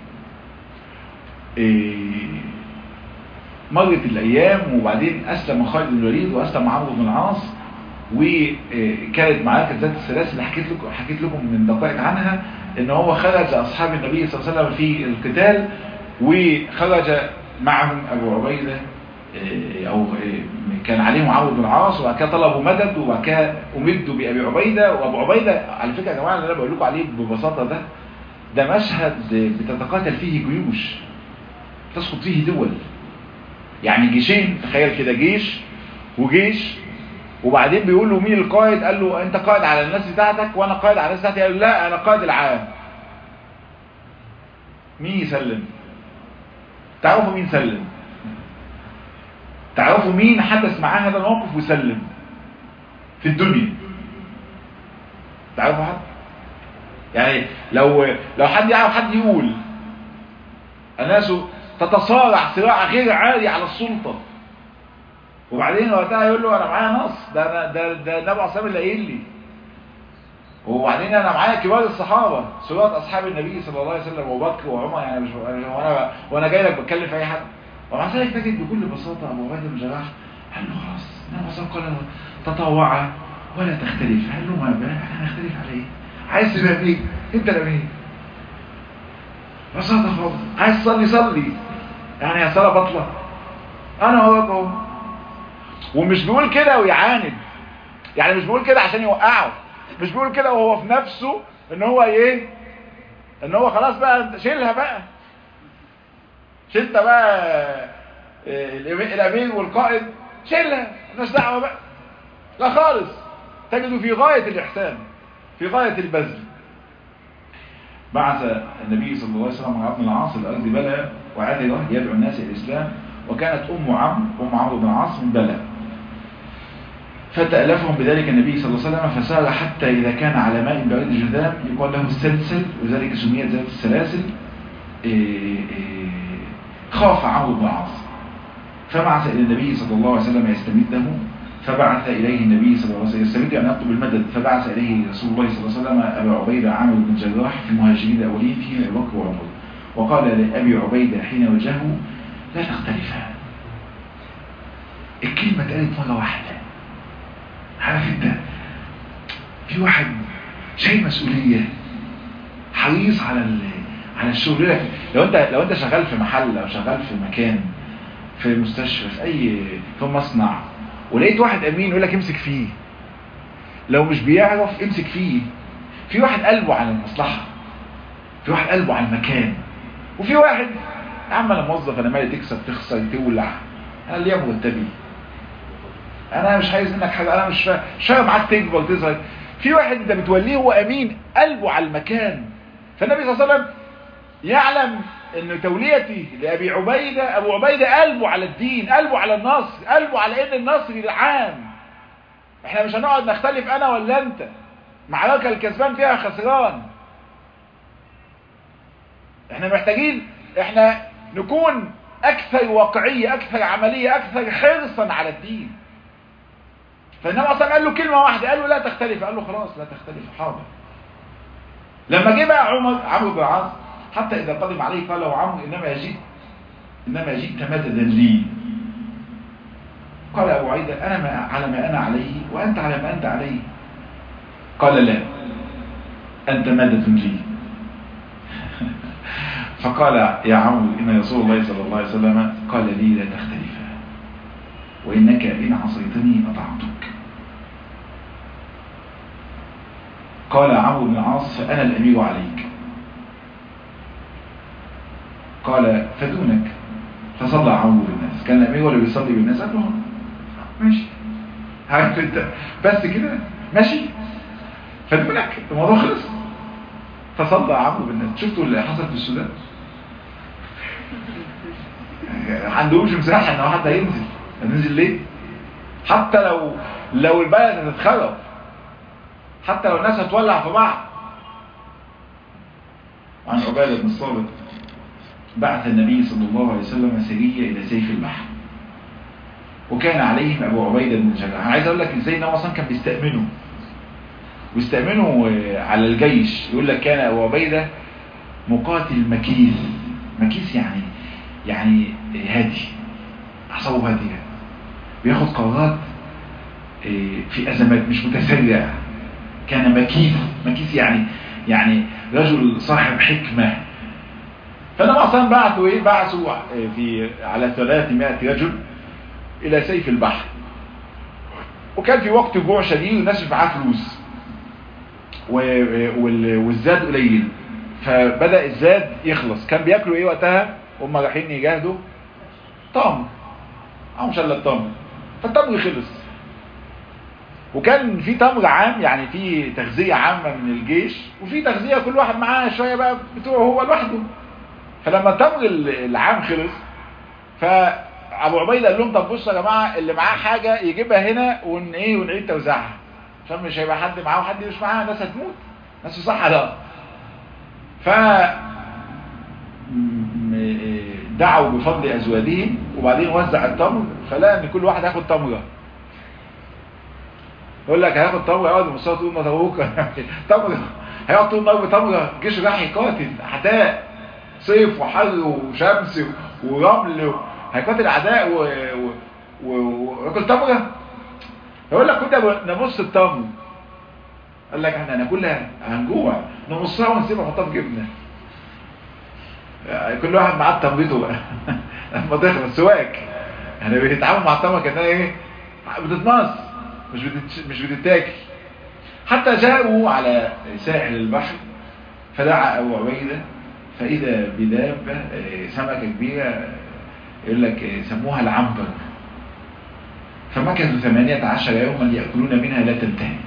إيه مرت الايام وبعدين اسلم خالد بن الوليد واسلم عمرو بن العاص وكانت معركة ذات السلاسل اللي حكيت لكم حكيت لكم من دقائق عنها ان هو خرج اصحاب النبي صلى الله عليه وسلم في القتال وخرج معهم ابو عبيدة او كان عليهم عمرو بن العاص وبعد كده طلبوا مدد وبعد كده امدوا بابي عبيدة وابو عبيدة على فكرة يا جماعة اللي انا بقول لكم عليه ببساطة ده ده مشهد بتتقاتل فيه جيوش تسقط فيه دول يعني جيشين تخيل كده جيش وجيش وبعدين بيقول له مين القائد قال له انت قائد على الناس بتاعتك وانا قائد على الناس بتاعتي قال له لا انا قائد العام مين يسلم تعرفوا مين سلم تعرفوا مين حدث معاه هذا الموقف وسلم في الدنيا تعرفوا حد يعني لو لو حد يعرف حد يقول الناس تتصارع صراع غير عادي على السلطة وبعدين وقتها يقول له انا معايا نص ده انا ده ده النبي عليه الصلاه اللي قايل لي وبعدين انا معايا كبار الصحابه سواد اصحاب النبي صلى الله عليه وسلم ابو بكر وعمر يعني مش وانا وانا جاي لك بتكلم في اي حد ومع ذلك تجد بكل بساطه ابو عبيده بن جراح قال له خلاص النبي صلى الله عليه وسلم قال تطوع ولا تختلف قال له ما احنا هنختلف على ايه عايز تبقى مين انت اللي مين بساطه خالص عايز تصلي صلي يعني يا صلاه بطله انا هو اهو ومش بيقول كده ويعاند يعني مش بيقول كده عشان يوقعه مش بيقول كده وهو في نفسه ان هو ايه ان هو خلاص بقى شيلها بقى شلت بقى الامير والقائد شيلها مش دعوه بقى لا خالص تجده في غاية الاحسان في غاية البذل بعث النبي صلى الله عليه وسلم عبد العاص الارض بلى وعذرة يدعو الناس الى الاسلام وكانت ام عمرو ام عمرو بن العاص من بلى فتألفهم بذلك النبي صلى الله عليه وسلم فسار حتى إذا كان على ماء بعيد الجذام يقال له السلسل وذلك سميت ذات السلاسل إيه إيه خاف عمرو بن العاص فبعث إلى النبي صلى الله عليه وسلم يستمده فبعث إليه النبي صلى الله عليه وسلم يستمد أن يطلب المدد فبعث إليه رسول الله صلى الله عليه وسلم أبا عبيدة عامر بن جراح في المهاجرين الأولين فيهم أبي بكر وعمر وقال لأبي عبيدة حين وجهه لا تختلفا الكلمة اتقالت مرة واحدة عارف انت في واحد شايل مسؤولية حريص على ال... على الشغل لو انت لو انت شغال في محل او شغال في مكان في مستشفى في اي في مصنع ولقيت واحد امين يقول لك امسك فيه لو مش بيعرف امسك فيه في واحد قلبه على المصلحة في واحد قلبه على المكان وفي واحد يا عم انا موظف انا مالي تكسب تخسر تولع انا ليه مرتبي انا مش عايز منك حاجه انا مش فاهم مش فاهم معاك تكبر تظهر في واحد انت بتوليه هو امين قلبه على المكان فالنبي صلى الله عليه وسلم يعلم ان توليتي لابي عبيده ابو عبيده قلبه على الدين قلبه على النصر قلبه على ان النصر العام احنا مش هنقعد نختلف انا ولا انت معركة الكسبان فيها خسران احنا محتاجين احنا نكون اكثر واقعية اكثر عملية اكثر حرصا على الدين فانما اصلا قال له كلمة واحدة قال له لا تختلف قال له خلاص لا تختلف حاضر لما جه بقى عمر عمرو بن العاص حتى اذا قدم عليه قال له عمرو انما جئت انما جئت مددا لي قال ابو عيدة انا ما على ما انا عليه وانت على ما انت عليه قال لا انت مدد لي فقال يا عمرو إن رسول الله صلى الله عليه وسلم قال لي لا تختلفا وإنك إن عصيتني أطعتك قال عمرو بن العاص فأنا الأمير عليك قال فدونك فصلى عمرو بالناس كان الأمير ولا بيصلي بالناس قال له ماشي عارف انت بس كده ماشي فدونك الموضوع خلص فصلى عمرو بالناس شفتوا اللي حصل في السودان ما عندهمش مساحه ان حد هينزل هننزل ليه حتى لو لو البلد هتتخرب حتى لو الناس هتولع في بعض عن عبادة بن الصامت بعث النبي صلى الله عليه وسلم سرية إلى سيف البحر وكان عليهم أبو عبيدة بن الجراح أنا عايز أقول لك إزاي النبي أصلا كان بيستأمنه ويستأمنوا على الجيش يقول لك كان أبو عبيدة مقاتل مكيس مكيس يعني يعني هادي أعصابه هادية بياخد قرارات في أزمات مش متسرع كان مكيس مكيس يعني يعني رجل صاحب حكمة فأنا أصلا بعثوا إيه بعثوا في على 300 رجل إلى سيف البحر وكان في وقت جوع شديد والناس مش معاها فلوس والزاد قليل فبدأ الزاد يخلص كان بياكلوا ايه وقتها هم رايحين يجاهدوا تمر او مشلة تمر فالتمر خلص وكان في تمر عام يعني في تغذية عامة من الجيش وفي تغذية كل واحد معاه شوية بقى بتوعه هو لوحده فلما التمر العام خلص فابو عبيدة قال لهم طب بصوا يا جماعة اللي معاه حاجة يجيبها هنا ون ايه ونعيد توزيعها عشان مش هيبقى حد معاه وحد مش معاه الناس هتموت ناس صح لا ف دعوا بفضل ازواجهم وبعدين وزع التمر فلقى ان كل واحد هياخد تمره يقول لك هياخد تمره يقعد المصاب طول ما تبوك تمره هيقعد طول النهار بتمره الجيش راح يقاتل اعداء صيف وحر وشمس ورمل هيقاتل اعداء وياكل تمره يقول لك كنا نبص التمر قال لك احنا هناكلها هنجوع نمصها ونسيبها نحطها في جبنه كل واحد معاه تمرته بقى لما تخلص سواك احنا بنتعامل مع التمر كانها ايه بتتمص مش بتت... مش بتتاكل حتى جاءوا على ساحل البحر فدعا ابو عبيده فاذا بدابه سمكه كبيره يقول لك سموها العنبر فمكثوا ثمانية عشر يوما يأكلون منها لا تنتهي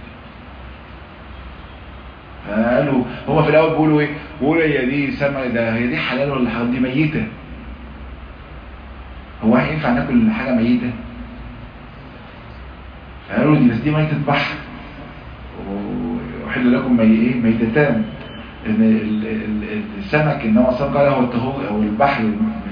قالوا هما في الأول بيقولوا ايه بيقولوا هي دي سمك ده هي دي حلال ولا حرام دي ميتة هو هينفع ناكل حاجة ميتة فقالوا دي بس دي ميتة بحر وحل لكم مي ايه ميتتان ان السمك ان هو اصلا قال هو الطهور او البحر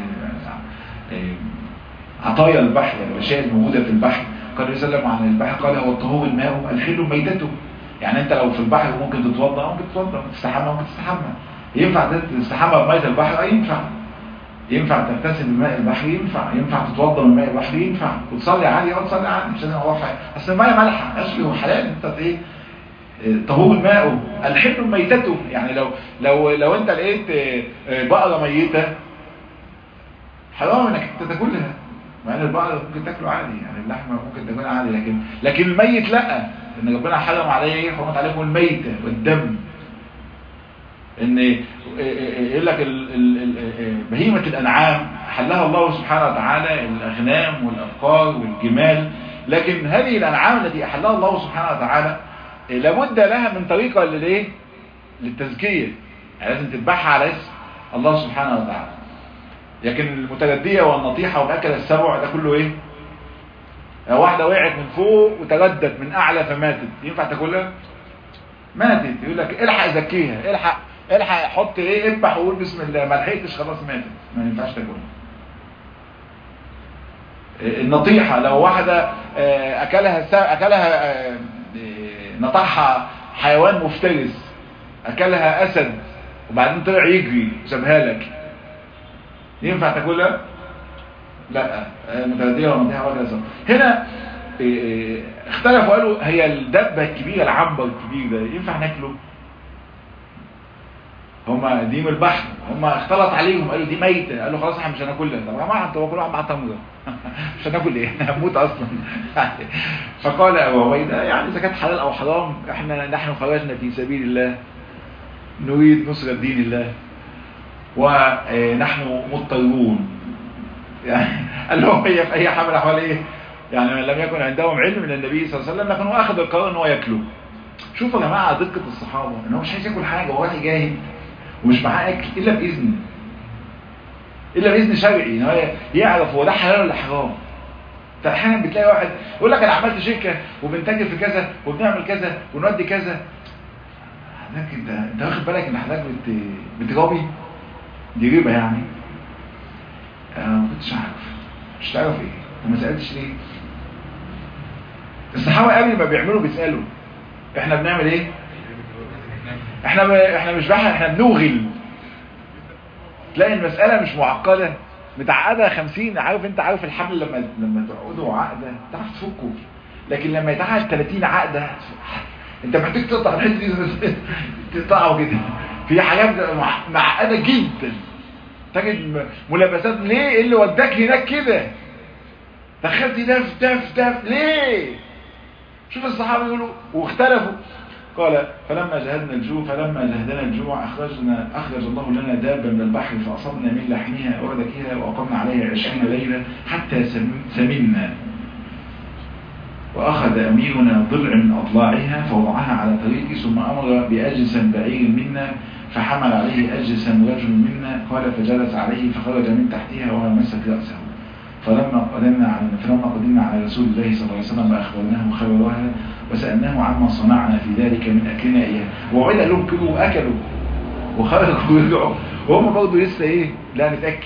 عطايا البحر الاشياء الموجودة في البحر قال النبي صلى الله عليه وسلم عن البحر قال هو الطهور الماء الحل ميتته يعني انت لو في البحر ممكن تتوضا ممكن تتوضا تستحمى ممكن تستحمى ينفع تستحمى بميه البحر اه ينفع ينفع تغتسل بماء البحر ينفع ينفع تتوضا من ماء البحر ينفع وتصلي عادي اه تصلي عادي مش لازم اوقف اصل الميه مالحه اصلي وحلال انت ايه طهور الماء الحل ميتته يعني لو لو لو انت لقيت بقره ميته حرام انك انت تاكلها مع ان البقره ممكن تاكله عادي يعني اللحمه ممكن تاكلها عادي لكن لكن الميت لا ان ربنا حرم عليه ايه حرمت عليكم الميتة والدم ان يقول لك بهيمة الانعام حلها الله سبحانه وتعالى الاغنام والابقار والجمال لكن هذه الانعام التي احلها الله سبحانه وتعالى لابد لها من طريقة للايه للتزكية يعني لازم تذبحها على اسم الله سبحانه وتعالى لكن المتردية والنطيحة والأكل السبع ده كله ايه واحدة وقعت من فوق وتردت من اعلى فماتت ينفع تاكلها ماتت يقول لك الحق زكيها الحق الحق حط ايه اذبح وقول بسم الله ما لحقتش خلاص ماتت ما ينفعش تاكلها النطيحة لو واحدة اكلها اكلها نطحها حيوان مفترس اكلها اسد وبعدين طلع يجري وسابها لك ينفع تاكلها لا مترديه ولا نطيحه ولا اسد هنا اختلفوا قالوا هي الدبه الكبيره العنبر الكبير ده ينفع ناكله هما دي من البحر هما اختلط عليهم قالوا دي ميتة قالوا خلاص احنا مش هناكلها طب يا جماعه انتوا كل واحد معاه تمره مش هناكل ايه هنموت اصلا فقال ابو عبيده يعني اذا كانت حلال او حرام احنا نحن خرجنا في سبيل الله نريد نصرة دين الله ونحن مضطرون يعني قال لهم هي في اي حال من الاحوال ايه يعني من لم يكن عندهم علم من النبي صلى الله عليه وسلم لكنوا اخذوا القرار ان هو ياكلوا شوفوا يا جماعه دقه الصحابه ان هو مش عايز ياكل حاجه هو رايح يجاهد ومش معاه اكل الا باذن الا باذن شرعي ان هو يعرف هو ده حلال ولا حرام فاحيانا بتلاقي واحد يقول لك انا عملت شركه وبنتاجر في كذا وبنعمل كذا ونودي كذا حضرتك انت انت واخد بالك ان حضرتك بت... بترابي دي ربا يعني انا ما كنتش عارف مش تعرف ايه وما سالتش ليه الصحابه قبل ما بيعملوا بيسالوا احنا بنعمل ايه احنا ب... احنا مش بحر احنا بنوغل تلاقي المساله مش معقده متعقده 50 عارف انت عارف الحبل لما لما تعقده عقده تعرف تفكه لكن لما يتعقد 30 عقده انت محتاج تقطع الحته دي تقطعه كده في حاجات معقده جدا تجد ملابسات ليه ايه اللي وداك هناك كده دخلت دف دف دف ليه شوف الصحابه يقولوا واختلفوا قال فلما جهدنا الجوع فلما جهدنا الجوع أخرجنا أخرج الله لنا دابة من البحر فأصبنا من لحمها وردكها وأقمنا عليها عشرين ليلة حتى سمنا وأخذ أميرنا ضلع من أضلاعها فوضعها على طريقي ثم أمر بأجسا بعير منا فحمل عليه أجسا رجل منا قال فجلس عليه فخرج من تحتها وما مسك رأسه فلما قدمنا على فلما قدمنا على رسول الله صلى الله عليه وسلم أخبرناه خبرها وسألناه عما صنعنا في ذلك من أكلنا إياه وعيد قال لهم كلوا وأكلوا وخرجوا ورجعوا وهم برضه لسه إيه لا نتأكد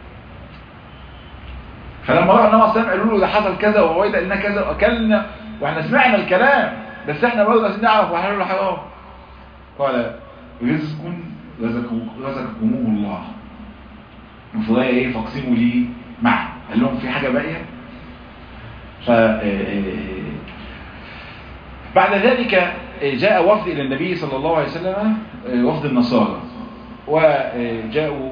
فلما راح النبي صلى قالوا له ده حصل كذا وعيد قال لنا كذا وأكلنا واحنا سمعنا الكلام بس احنا برضه عايزين نعرف وحلال ولا حرام قال رزق رزقكموه الله المفروض ايه فاقسموا لي معه قال لهم في حاجة باقية ف بعد ذلك جاء وفد إلى النبي صلى الله عليه وسلم وفد النصارى وجاءوا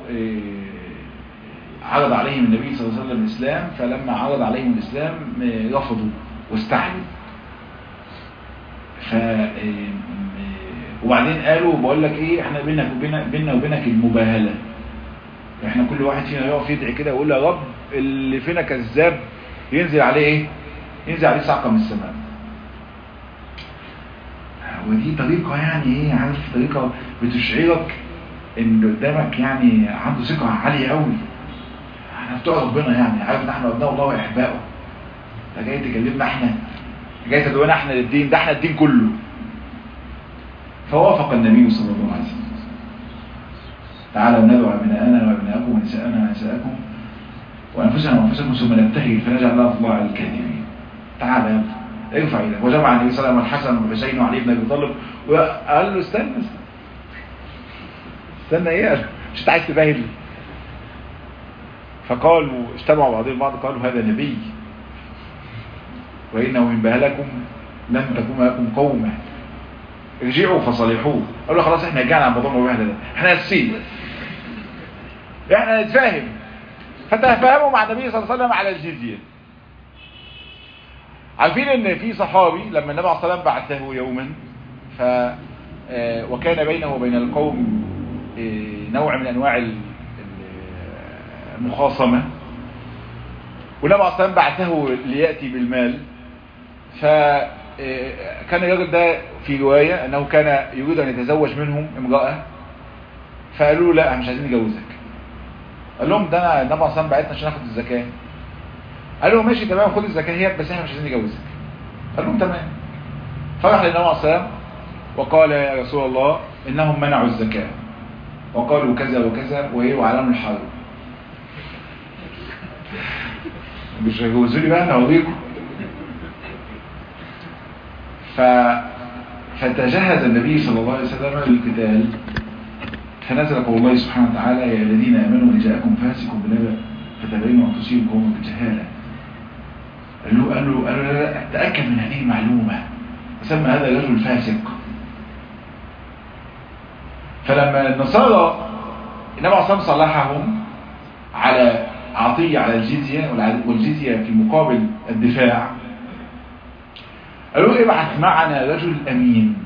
عرض عليهم النبي صلى الله عليه وسلم الإسلام فلما عرض عليهم الإسلام رفضوا واستعلوا ف وبعدين قالوا بقول لك ايه احنا بينك وبينك بيننا وبينك المباهله احنا كل واحد فينا يقف يدعي كده ويقول يا رب اللي فينا كذاب ينزل عليه ايه ينزل عليه صعقه من السماء ودي طريقه يعني ايه عارف طريقه بتشعرك ان قدامك يعني عنده ثقه عاليه قوي احنا بتوع ربنا يعني عارف ان احنا ابناء الله واحبائه انت جاي تكلمنا احنا جاي تدعونا احنا للدين ده احنا الدين كله فوافق النبي صلى الله عليه وسلم تعالوا ندعو أبناءنا وأبناءكم ونساءنا ونساءكم وأنفسنا وأنفسكم ثم نبتهل فنجعل الله الله على الكاذبين تعالى يا ابني ارفع ايدك وجمع النبي صلى الله عليه وسلم الحسن والحسين وعلي بن ابي طالب وقال له استنى استنى ايه مش انت عايز تباهل فقالوا اجتمعوا بعضهم البعض قالوا هذا نبي وانه من بهلكم لن تكون لكم قومه ارجعوا فصالحوه قالوا خلاص احنا رجعنا عن موضوع المباهله ده احنا اسفين احنا نتفاهم فتفاهموا مع النبي صلى الله عليه وسلم على الجزيه عارفين ان في صحابي لما النبي عليه الصلاه والسلام بعثه يوما ف وكان بينه وبين القوم نوع من انواع المخاصمه والنبي عليه الصلاه والسلام بعثه لياتي بالمال فكان الراجل ده في روايه انه كان يريد ان يتزوج منهم امراه فقالوا له لا مش عايزين نجوزك قال لهم ده انا النبي عليه الصلاه والسلام بعتنا عشان ناخد الزكاه قال له ماشي تمام خد الزكاه هي بس احنا مش عايزين نجوزك قال لهم تمام فرح للنبي عليه السلام وقال يا رسول الله انهم منعوا الزكاه وقالوا كذا وكذا وهي وعلام الحرب مش هيجوزوا لي بقى انا اوريكم ف فتجهز النبي صلى الله عليه وسلم للقتال فنزل قول الله سبحانه وتعالى يا الذين امنوا ان جاءكم فاسق بنبأ فتبينوا ان تصيبوا قوما بجهاله قال له قال له قال له لا لا تاكد من هذه المعلومه وسمى هذا الرجل فاسق فلما النصارى النبي عليه الصلاه صلحهم على عطيه على الجزيه والجزيه في مقابل الدفاع قالوا ابعث معنا رجل امين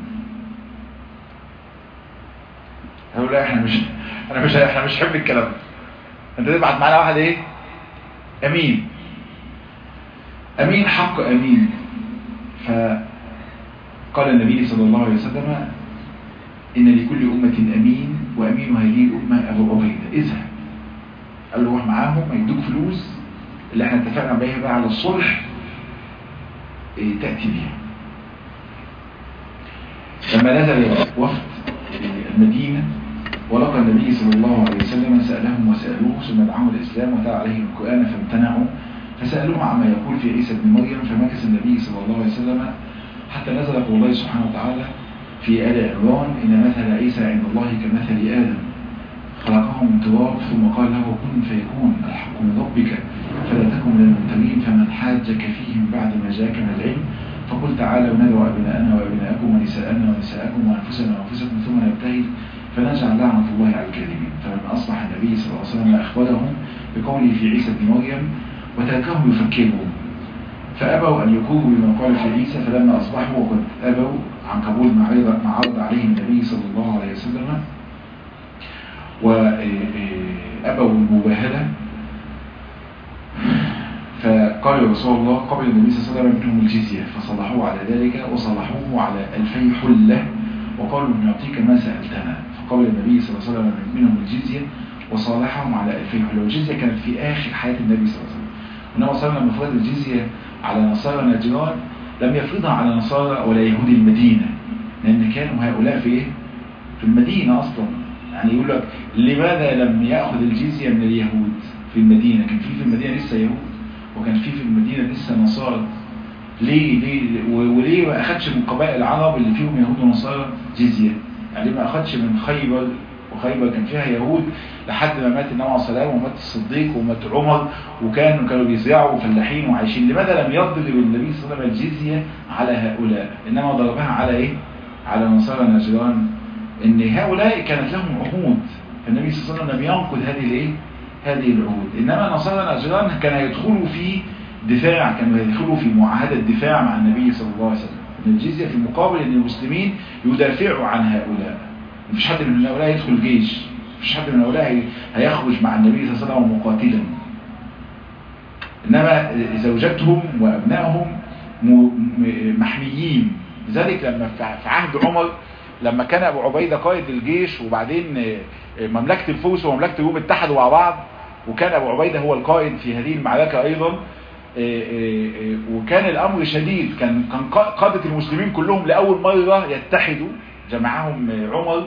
قالوا لا احنا مش انا مش احنا مش حب الكلام ده انت تبعت معانا واحد ايه امين امين حق امين فقال النبي صلى الله عليه وسلم ان لكل امه امين وامين هذه الامه ابو عبيده اذهب قال له روح معاهم هيدوك فلوس اللي احنا اتفقنا بيها بقى على الصلح إيه تاتي بيها لما نزل وفد المدينة ولقى النبي صلى الله عليه وسلم سألهم وسألوه ثم دعاهم الإسلام وتلا عليهم القرآن فامتنعوا فسألوه عما يقول في عيسى بن مريم فمكث النبي صلى الله عليه وسلم حتى نزل قول الله سبحانه وتعالى في آل عمران إن مثل عيسى عند الله كمثل آدم خلقه من تراب ثم قال له كن فيكون الحق من ربك فلا تكن من الممترين فمن حاجك فيهم بعد ما جاءك من العلم فقل تعالوا ندعو أبناءنا وأبناءكم ونساءنا ونساءكم وأنفسنا وأنفسكم ثم نبتهل فنجعل لعنة الله على الكاذبين فلما أصبح النبي صلى الله عليه وسلم أخبرهم بقوله في عيسى بن مريم وتركهم يفكرون فأبوا أن يقولوا بما قال في عيسى فلما أصبحوا وقد أبوا عن قبول ما عرض عليهم النبي صلى الله عليه وسلم وأبوا المباهلة فقال يا رسول الله قبل النبي صلى الله عليه وسلم منهم الجزية فصلحوه على ذلك وصلحوه على ألفي حلة وقالوا نعطيك ما سألتنا فقال النبي صلى الله عليه وسلم منهم الجزية وصالحهم على ألفي حلة والجزية كانت في آخر حياة النبي صلى الله عليه وسلم وإنما صلى الله عليه وسلم فرض الجزية على نصارى نجران لم يفرضها على نصارى ولا يهود المدينة لأن كانوا هؤلاء في إيه؟ في المدينة أصلا يعني يقول لك لماذا لم يأخذ الجزية من اليهود في المدينة كان في في المدينة لسه يهود وكان في في المدينة لسه نصارى ليه ليه وليه ما أخدش من قبائل العرب اللي فيهم يهود ونصارى جزية يعني ما أخدش من خيبر وخيبر كان فيها يهود لحد ما مات النبي عليه الصلاة والسلام ومات الصديق ومات عمر وكانوا كانوا بيزرعوا وفلاحين وعايشين لماذا لم يضرب النبي صلى الله عليه وسلم الجزية على هؤلاء إنما ضربها على إيه على نصارى نجران إن هؤلاء كانت لهم عهود فالنبي صلى الله عليه وسلم لم ينقض هذه الإيه هذه العهود إنما نصارى نجران كان يدخلوا في دفاع كانوا يدخلوا في معاهدة دفاع مع النبي صلى الله عليه وسلم إن الجزية في مقابل أن المسلمين يدافعوا عن هؤلاء مفيش حد من هؤلاء يدخل الجيش مفيش حد من هؤلاء هيخرج مع النبي صلى الله عليه وسلم مقاتلا إنما زوجاتهم وأبنائهم محميين لذلك لما في عهد عمر لما كان أبو عبيدة قائد الجيش وبعدين مملكة الفوس ومملكة الروم اتحدوا مع بعض وكان أبو عبيدة هو القائد في هذه المعركة أيضا وكان الأمر شديد كان كان قادة المسلمين كلهم لأول مرة يتحدوا جمعهم عمر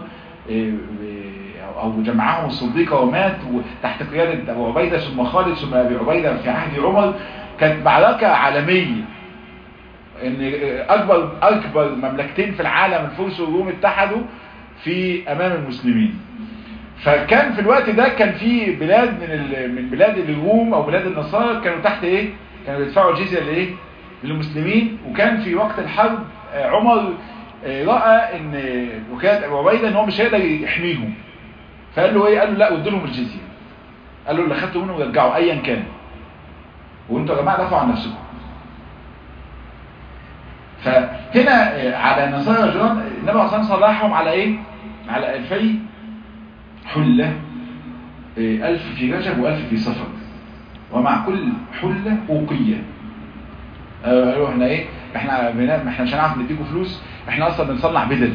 أو جمعهم الصديق ومات تحت قيادة أبو عبيدة ثم خالد ثم أبي عبيدة في عهد عمر كانت معركة عالمية ان اكبر اكبر مملكتين في العالم الفرس والروم اتحدوا في امام المسلمين فكان في الوقت ده كان في بلاد من من بلاد الروم او بلاد النصارى كانوا تحت ايه كانوا بيدفعوا الجزيه لايه للمسلمين وكان في وقت الحرب عمر راى ان وكاله ابو عبيده ان هو مش هيقدر يحميهم فقال له ايه قال له لا ودوا لهم الجزيه قال له اللي خدته منهم رجعوا ايا كان وانتوا يا جماعه دافعوا عن نفسكم فهنا على نصارى الجرام النبي عليه الصلاه صلحهم على ايه على الفي حله ألف في رجب وألف في صفر ومع كل حلة أوقية قالوا احنا ايه احنا بنا... احنا مش هنعرف نديكوا فلوس احنا اصلا بنصنع بدل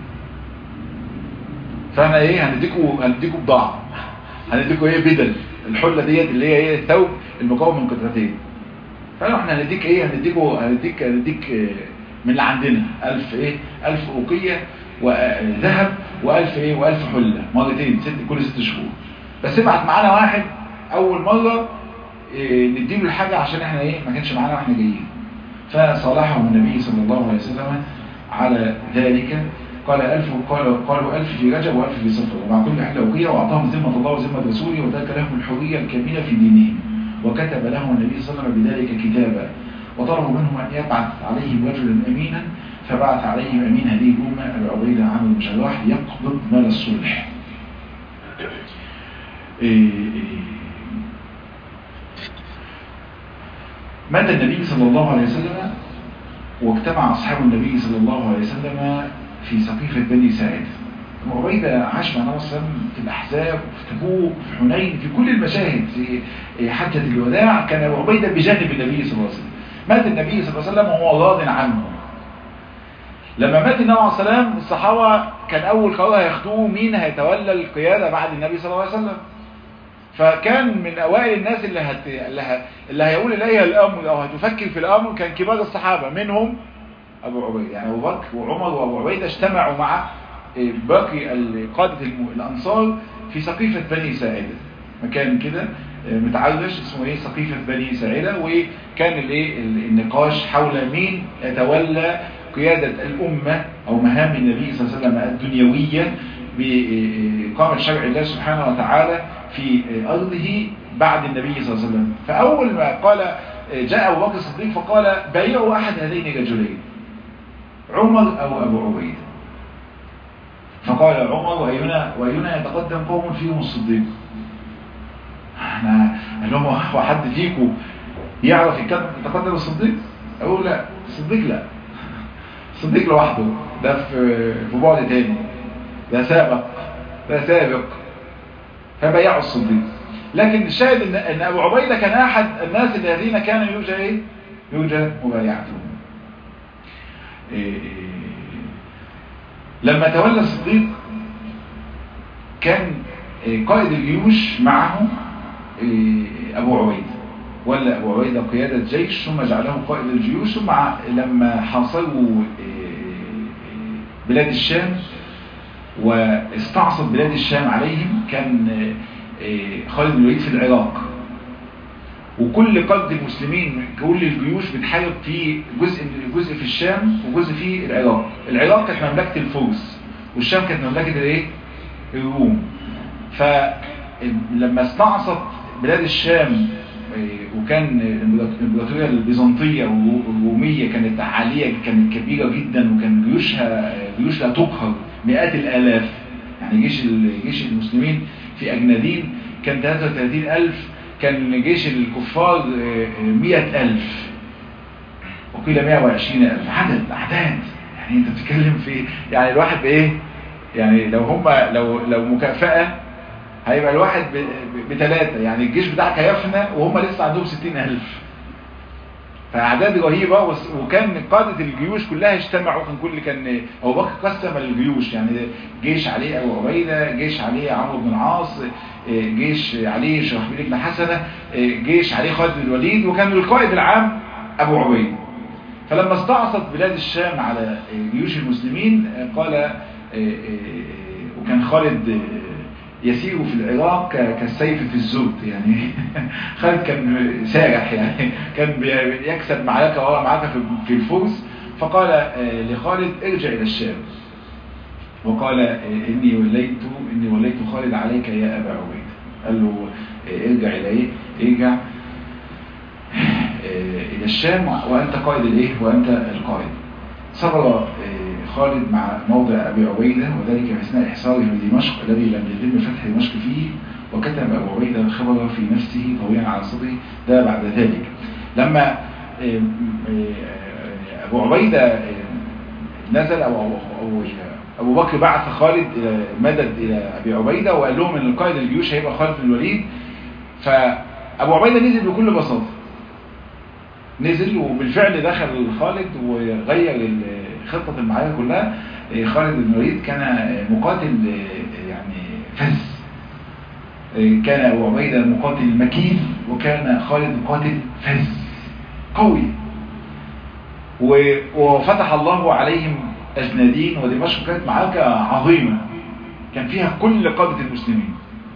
فاحنا ايه هنديكوا هنديكوا بضاعة هنديكوا ايه بدل الحلة ديت اللي هي ايه الثوب المكون من قطعتين فقالوا احنا هنديك ايه هنديكوا هنديك هنديك من اللي عندنا 1000 ايه 1000 اوقيه وذهب و1000 ايه و1000 حله مرتين ست كل ست شهور بس ابعت معانا واحد اول مره إيه نديله الحاجه عشان احنا ايه ما كانش معانا واحنا جايين فصالحهم النبي صلى الله عليه وسلم على ذلك قال ألف قال قالوا ألف في رجب وألف في صفر ومع كل حلة وقية وأعطاهم ذمة الله وذمة رسوله وذاك لهم الحرية الكاملة في دينهم وكتب لهم النبي صلى الله عليه وسلم بذلك كتابا وطلبوا منهم أن يبعث عليهم رجلا أمينا فبعث عليهم أمين هذه الأمة أبي عبيدة عامر بن جراح يقبض مال الصلح إيه إيه مات النبي صلى الله عليه وسلم واجتمع أصحاب النبي صلى الله عليه وسلم في سقيفة بني ساعد أبو عبيدة عاش مع النبي صلى الله عليه وسلم في الأحزاب وفي تبوك وفي حنين في كل المشاهد في حجة الوداع كان أبو عبيدة بجانب النبي صلى الله عليه وسلم مات النبي صلى الله عليه وسلم وهو راض عنه لما مات النبي عليه الصلاة والسلام الصحابة كان أول قرار هياخدوه مين هيتولى القيادة بعد النبي صلى الله عليه وسلم فكان من أوائل الناس اللي هت... اللي, ه... اللي هيقول إليها الأمر أو هتفكر في الأمر كان كبار الصحابة منهم أبو عبيدة يعني أبو بكر وعمر وأبو عبيدة اجتمعوا مع باقي قادة الأنصار في سقيفة بني ساعدة مكان كده متعرش اسمه ايه سقيفة بني ساعدة وكان الايه النقاش حول مين يتولى قيادة الأمة أو مهام النبي صلى الله عليه وسلم الدنيوية بإقامة شرع الله سبحانه وتعالى في أرضه بعد النبي صلى الله عليه وسلم فأول ما قال جاء أبو بكر الصديق فقال بايعوا أحد هذين الرجلين عمر أو أبو عبيدة فقال عمر وأينا, وأينا يتقدم قوم فيهم الصديق احنا قال لهم هو حد فيكم يعرف يتقدم الصديق أقول لا الصديق لا الصديق لوحده ده في في بعد تاني ده سابق ده سابق فبيعوا الصديق لكن الشاهد ان, إن ابو عبيده كان احد الناس الذين كان يرجى ايه يرجى مبايعتهم إيه لما تولى الصديق كان قائد الجيوش معه ابو عبيده ولا ابو عبيده قياده جيش ثم جعله قائد الجيوش ثم لما حاصروا بلاد الشام واستعصت بلاد الشام عليهم كان خالد بن الوليد في العراق وكل قائد المسلمين كل الجيوش بتحارب في جزء جزء في الشام وجزء في العراق العراق كانت مملكه الفرس والشام كانت مملكه الايه الروم فلما استعصت بلاد الشام وكان الامبراطوريه البيزنطيه والروميه كانت عاليه كانت كبيره جدا وكان جيوشها جيوش لا تقهر مئات الالاف يعني جيش جيش المسلمين في اجنادين كان 33000 كان جيش الكفار 100000 وقيل 120000 عدد اعداد يعني انت بتتكلم في يعني الواحد بايه يعني لو هم لو لو مكافاه هيبقى الواحد بثلاثة يعني الجيش بتاعك هيفنى وهم لسه عندهم ستين ألف فأعداد رهيبة وكان قادة الجيوش كلها اجتمعوا كان كل كان أبو بكر قسم الجيوش يعني جيش عليه أبو عبيدة جيش عليه عمرو بن العاص جيش عليه شرحبيل بن حسنة جيش عليه خالد بن الوليد وكان القائد العام أبو عبيدة فلما استعصت بلاد الشام على جيوش المسلمين قال وكان خالد يسير في العراق كالسيف في الزود يعني خالد كان سارح يعني كان يكسب معركة ورا معركة في الفرس فقال لخالد ارجع إلى الشام وقال إني وليت إني وليت خالد عليك يا أبا عبيد قال له ارجع إلى إيه ارجع إلى الشام وأنت قائد الإيه وأنت القائد صبر خالد مع موضع أبي عبيدة وذلك في أثناء إحصاره لدمشق الذي لم يتم فتح دمشق فيه وكتب أبو عبيدة الخبر في نفسه طويلا على صدره ده بعد ذلك لما أبو عبيدة نزل أو, أو, أو أبو بكر بعث خالد إلى مدد إلى أبي عبيدة وقال لهم أن القائد الجيوش هيبقى خالد بن الوليد فأبو عبيدة نزل بكل بساطة نزل وبالفعل دخل خالد وغير خطة المعارك كلها خالد بن الوليد كان مقاتل يعني فز كان أبو عبيدة مقاتل مكين وكان خالد مقاتل فز قوي وفتح الله عليهم أجنادين ودمشق كانت معركة عظيمة كان فيها كل قادة المسلمين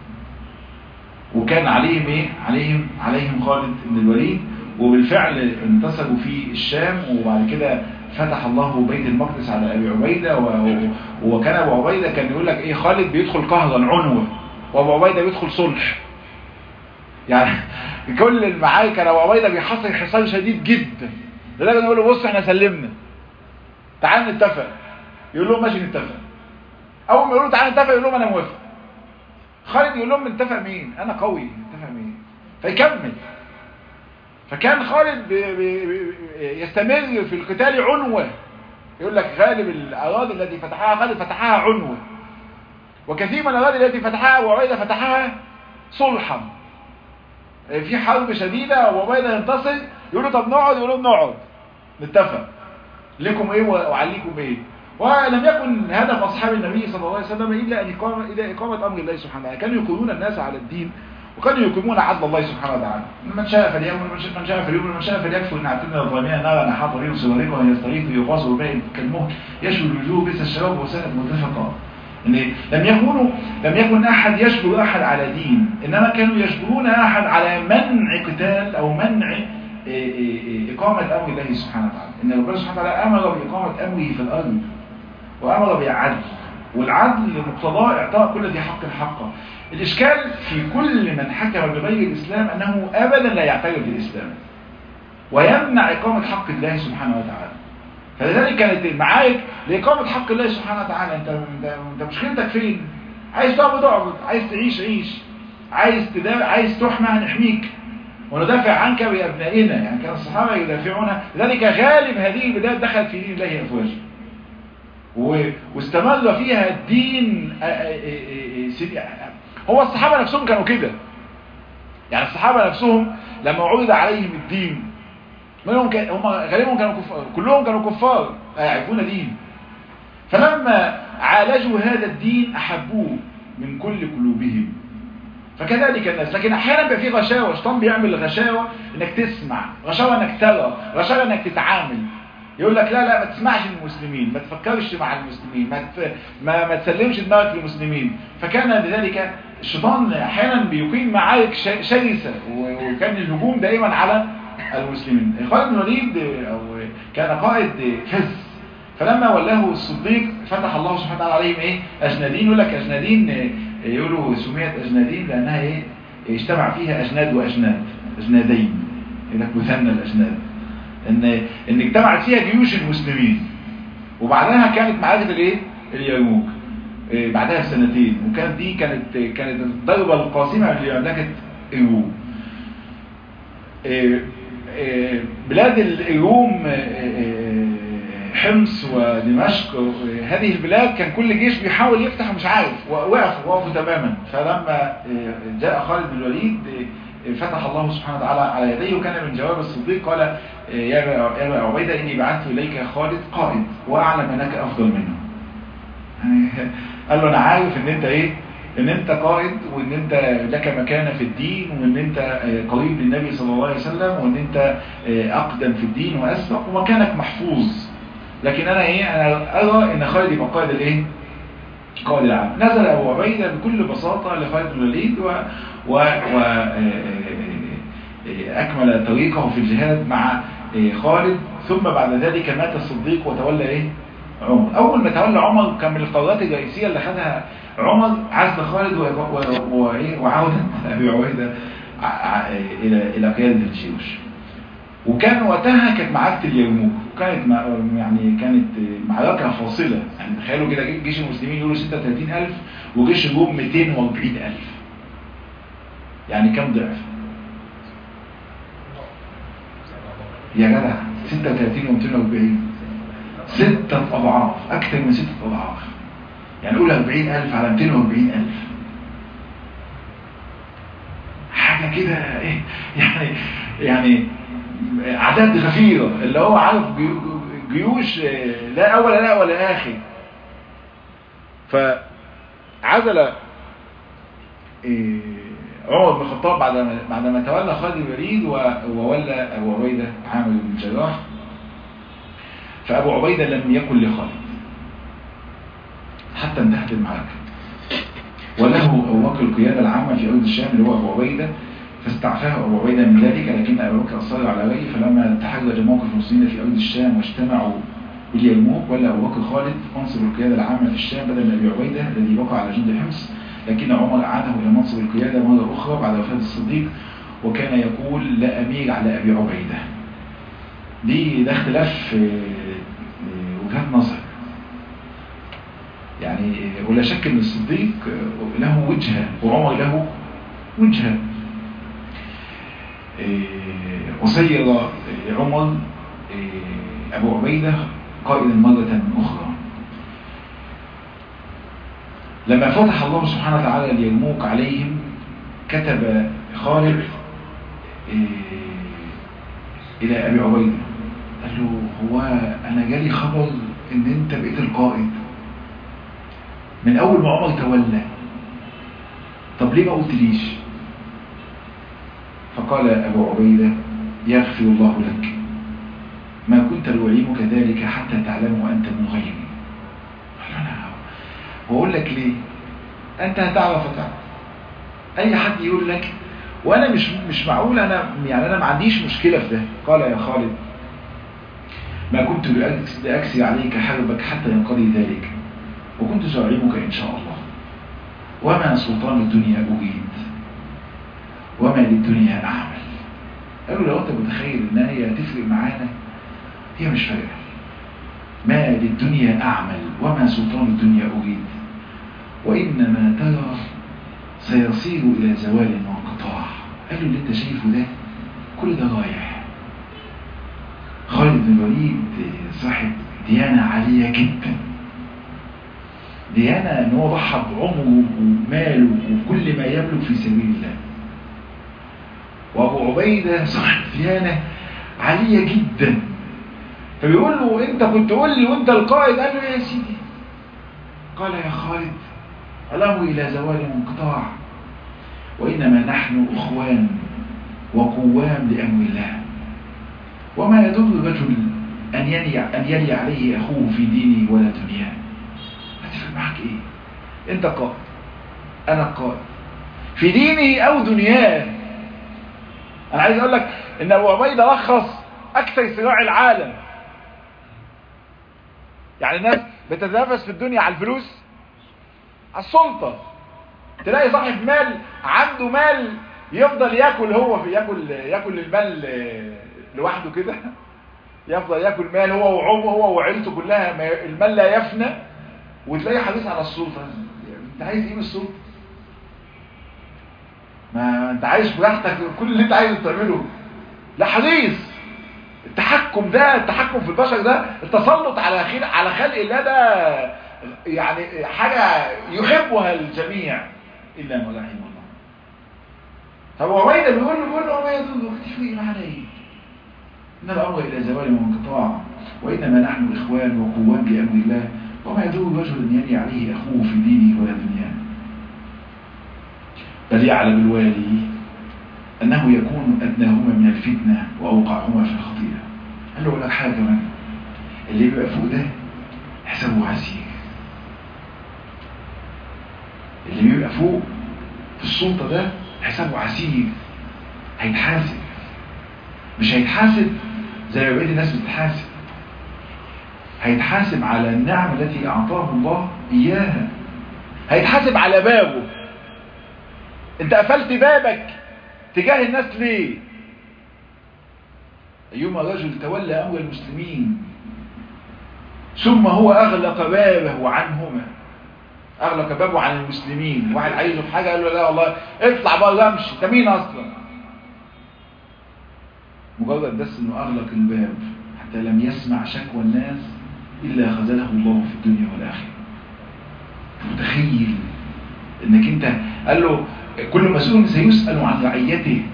وكان عليهم ايه عليهم عليهم خالد بن الوليد وبالفعل انتصروا في الشام وبعد كده فتح الله بيت المقدس على ابي عبيده و... وكان ابو عبيده كان يقول لك ايه خالد بيدخل قهرا عنوه وابو عبيده بيدخل صلح يعني كل المعارك كان ابو عبيده بيحصل حصار شديد جدا لذلك يقول له بص احنا سلمنا تعال نتفق يقول لهم ماشي نتفق اول ما يقولوا تعال نتفق يقول لهم انا موافق خالد يقول لهم نتفق مين انا قوي نتفق مين فيكمل فكان خالد بي بي بي يستمر في القتال عنوة يقول لك غالب الأراضي التي فتحها خالد فتحها عنوة وكثير من الأراضي التي فتحها أبو عبيدة فتحها صلحا في حرب شديدة وأبو عبيدة ينتصر يقولوا طب نقعد يقولوا نقعد نتفق لكم ايه وعليكم ايه ولم يكن هدف أصحاب النبي صلى الله عليه وسلم إلا أن إقامة, إلا إقامة أمر الله سبحانه وتعالى كانوا يقيمون الناس على الدين وكانوا يقيمون عدل الله سبحانه وتعالى من شاء فليأمن من شاء فليؤمن من شاء فليكفر إن اعتدنا الظالمين نارا نحاط بهم صغاركم ويستغيث يغاص بباء كالمهل يشوي الوجوه بئس الشباب وسائل متفقة إن لم يكونوا لم يكن أحد يجبر أحد على دين إنما كانوا يجبرون أحد على منع قتال أو منع إقامة أمر الله سبحانه وتعالى إن ربنا سبحانه وتعالى أمر بإقامة أمره في الأرض وأمر بالعدل والعدل مقتضاه إعطاء كل ذي حق حقه الإشكال في كل من حكم بغير الإسلام أنه أبدا لا يعترف بالإسلام ويمنع إقامة حق الله سبحانه وتعالى فلذلك كانت المعارك لإقامة حق الله سبحانه وتعالى أنت, انت مشكلتك فين عايز تعبد اعبد عايز تعيش عيش عايز تدافع عايز تحمى هنحميك وندافع عنك بأبنائنا يعني كان الصحابة يدافعون لذلك غالب هذه البلاد دخلت في دين الله أفواجا واستمر فيها الدين هو الصحابة نفسهم كانوا كده يعني الصحابة نفسهم لما عرض عليهم الدين منهم كان هم غالبهم كانوا كفار كلهم كانوا كفار يعرفون دين فلما عالجوا هذا الدين أحبوه من كل قلوبهم فكذلك الناس لكن احيانا بيبقى في غشاوه الشيطان بيعمل غشاوه انك تسمع غشاوه انك ترى غشاوه انك تتعامل يقول لك لا لا ما تسمعش المسلمين ما تفكرش مع المسلمين ما تف... ما, ما تسلمش دماغك للمسلمين فكان لذلك الشيطان احيانا بيقيم معارك شرسه وكان الهجوم دائما على المسلمين خالد بن الوليد او كان قائد فز فلما ولاه الصديق فتح الله سبحانه وتعالى عليهم ايه اجنادين يقول لك اجنادين يقولوا سميت اجنادين لانها ايه اجتمع فيها اجناد واجناد اجنادين يقول لك مثنى الاجناد ان ان اجتمعت فيها جيوش المسلمين وبعدها كانت معركه الايه اليرموك إيه بعدها بسنتين وكانت دي كانت كانت الضربه القاسمه لمملكه الروم إيه إيه بلاد الروم حمص ودمشق هذه البلاد كان كل جيش بيحاول يفتح ومش عارف وقف وقفوا تماما فلما جاء خالد بن الوليد فتح الله سبحانه وتعالى على يديه وكان من جواب الصديق قال يا ابا عبيدة إني بعثت إليك يا خالد قائد وأعلم أنك أفضل منه يعني قال له أنا عارف إن أنت إيه إن أنت قائد وإن أنت لك مكانة في الدين وإن أنت قريب للنبي صلى الله عليه وسلم وإن أنت أقدم في الدين وأسبق ومكانك محفوظ لكن أنا إيه أنا أرى إن خالد يبقى قائد الإيه قائد العام نزل أبو عبيدة بكل بساطة لخالد بن الوليد و, و... و... أكمل طريقه في الجهاد مع خالد ثم بعد ذلك مات الصديق وتولى إيه؟ عمر أول ما تولى عمر كان من القرارات الرئيسية اللي خدها عمر عزل خالد وعودة أبي عبيدة إلى إلى قيادة الجيوش وكان وقتها كانت معركة اليرموك وكانت يعني كانت معركة فاصلة يعني تخيلوا كده جيش المسلمين يقولوا 36000 وجيش الروم 240000 يعني كم ضعف يا جدع 36 و 240 ستة أضعاف أكثر من ستة أضعاف يعني قول 40000 على 240000 حاجة كده إيه يعني يعني أعداد غفيرة اللي هو عارف جيوش لا أول لا ولا آخر فعزل عمر بن الخطاب بعد ما بعد ما تولى خالد بن الوليد وولى ابو عبيده عامر بن الجراح فابو عبيده لم يكن لخالد حتى انتهت المعركه وله ابو بكر القياده العامه في ارض الشام اللي هو ابو عبيده فاستعفاه ابو عبيده من ذلك لكن ابو بكر اصر على غيره فلما تحرج موقف المسلمين في ارض الشام واجتمعوا باليرموك ولا ابو بكر خالد منصب القياده العامه في الشام بدل من ابي عبيده الذي بقى على جند حمص لكن عمر أعاده إلى منصب القيادة مرة أخرى بعد وفاة الصديق وكان يقول لا أمير على أبي عبيدة دي ده اختلاف وجهات نظر يعني ولا شك ان الصديق له وجهة وعمر له وجهة وسير عمر أبو عبيدة قائدا مرة أخرى لما فتح الله سبحانه وتعالى اليرموك عليهم كتب خالد إلى أبي عبيدة قال له هو أنا جالي خبر إن أنت بقيت القائد من أول ما عمر تولى طب ليه ما قلتليش فقال أبو عبيدة يغفر الله لك ما كنت لأعيمك ذلك حتى تعلم أنت من غيري قال أنا وأقول لك ليه أنت هتعرف وتعرف أي حد يقول لك وأنا مش مش معقول أنا يعني أنا ما عنديش مشكلة في ده قال يا خالد ما كنت لأكسي عليك حربك حتى ينقضي ذلك وكنت سأعلمك إن شاء الله وما سلطان الدنيا أريد وما للدنيا أعمل قالوا لو أنت متخيل إن هي تفرق معانا هي مش فارقة ما للدنيا أعمل وما سلطان الدنيا أريد وإنما ترى سيصير إلى زوال وانقطاع قالوا اللي انت شايفه ده كل ده رايح خالد بن الوليد صاحب ديانة عالية جدا ديانة ان هو ضحى بعمره وماله وكل ما يملك في سبيل الله وابو عبيدة صاحب ديانة عالية جدا فبيقول له انت كنت تقول لي وانت القائد قال له يا سيدي قال يا خالد الامر الى زوال وانقطاع وانما نحن اخوان وقوام لامر الله وما يدل الرجل ان يلي, أن يلي عليه اخوه في دينه ولا دنياه هتفرق معك ايه انت قائد انا قائد في دينه او دنياه انا عايز اقول لك ان ابو عبيده لخص اكثر صراع العالم يعني الناس بتتنافس في الدنيا على الفلوس على السلطة تلاقي صاحب مال عنده مال يفضل ياكل هو في ياكل ياكل المال لوحده كده يفضل ياكل مال هو وعمه هو وعيلته كلها المال لا يفنى وتلاقي حريص على السلطة انت عايز ايه من السلطة ما انت عايش براحتك كل اللي انت عايزه تعمله لا حريص التحكم ده التحكم في البشر ده التسلط على خير على خلق الله ده يعني حاجة يحبها الجميع إلا ما رحم الله طب عبيدة بيقول له بيقول له عبيدة تفرق معنا ايه إن الأمر إلى زوال وانقطاع وإنما نحن إخوان وقوان بأمر الله وما يدور رجل أن يلي عليه أخوه في دينه ولا دنياه بل يعلم الوالي أنه يكون أدناهما من الفتنة وأوقعهما في الخطيئة قال له أقول لك حاجة كمان اللي بيبقى فوق ده حسابه عسير اللي بيبقى فوق في السلطة ده حسابه عسير هيتحاسب مش هيتحاسب زي ما بقية الناس بتتحاسب هيتحاسب على النعم التي أعطاه الله إياها هيتحاسب على بابه انت قفلت بابك تجاه الناس ليه أيما رجل تولى أمر المسلمين ثم هو أغلق بابه عنهما أغلق بابه عن المسلمين واحد عايزه في حاجة قال له لا والله اطلع بره امشي انت مين أصلا مجرد بس انه أغلق الباب حتى لم يسمع شكوى الناس إلا خذله الله في الدنيا والآخرة متخيل انك انت قال له كل مسؤول سيسأل عن رعيته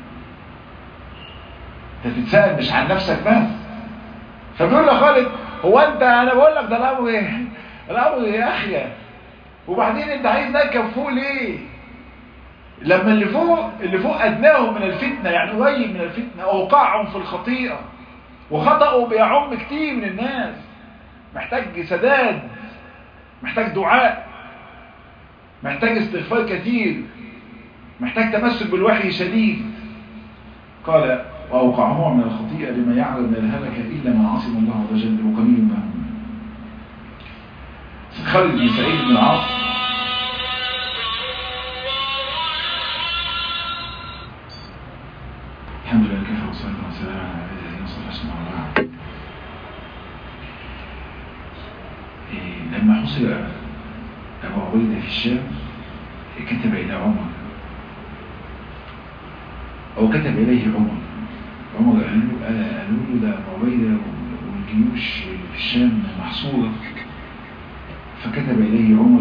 انت تتسأل مش عن نفسك بس فبيقول له خالد هو انت انا بقول لك ده الامر ايه الامر يا اخي وبعدين انت عايز نركب فوق ليه لما اللي فوق اللي فوق أدناهم من الفتنة يعني قريب من الفتنة أوقعهم في الخطيئة وخطأوا بيعم كتير من الناس محتاج سداد محتاج دعاء محتاج استغفار كثير محتاج تمسك بالوحي شديد قال وأوقعهما من الخطيئة لما يعلم من الهلك إلا من عصم الله عز وجل وقليل ما هم خالد بن سعيد بن العاص الحمد لله كفى والصلاة والسلام على عباد الذين اصطفى اسمه الله لما حصل أبو عبيدة في الشام كتب إلى عمر أو كتب إليه عمر عمر قالوا له قالوا له ده أبو عبيدة والجيوش في الشام محصورة فكتب إليه عمر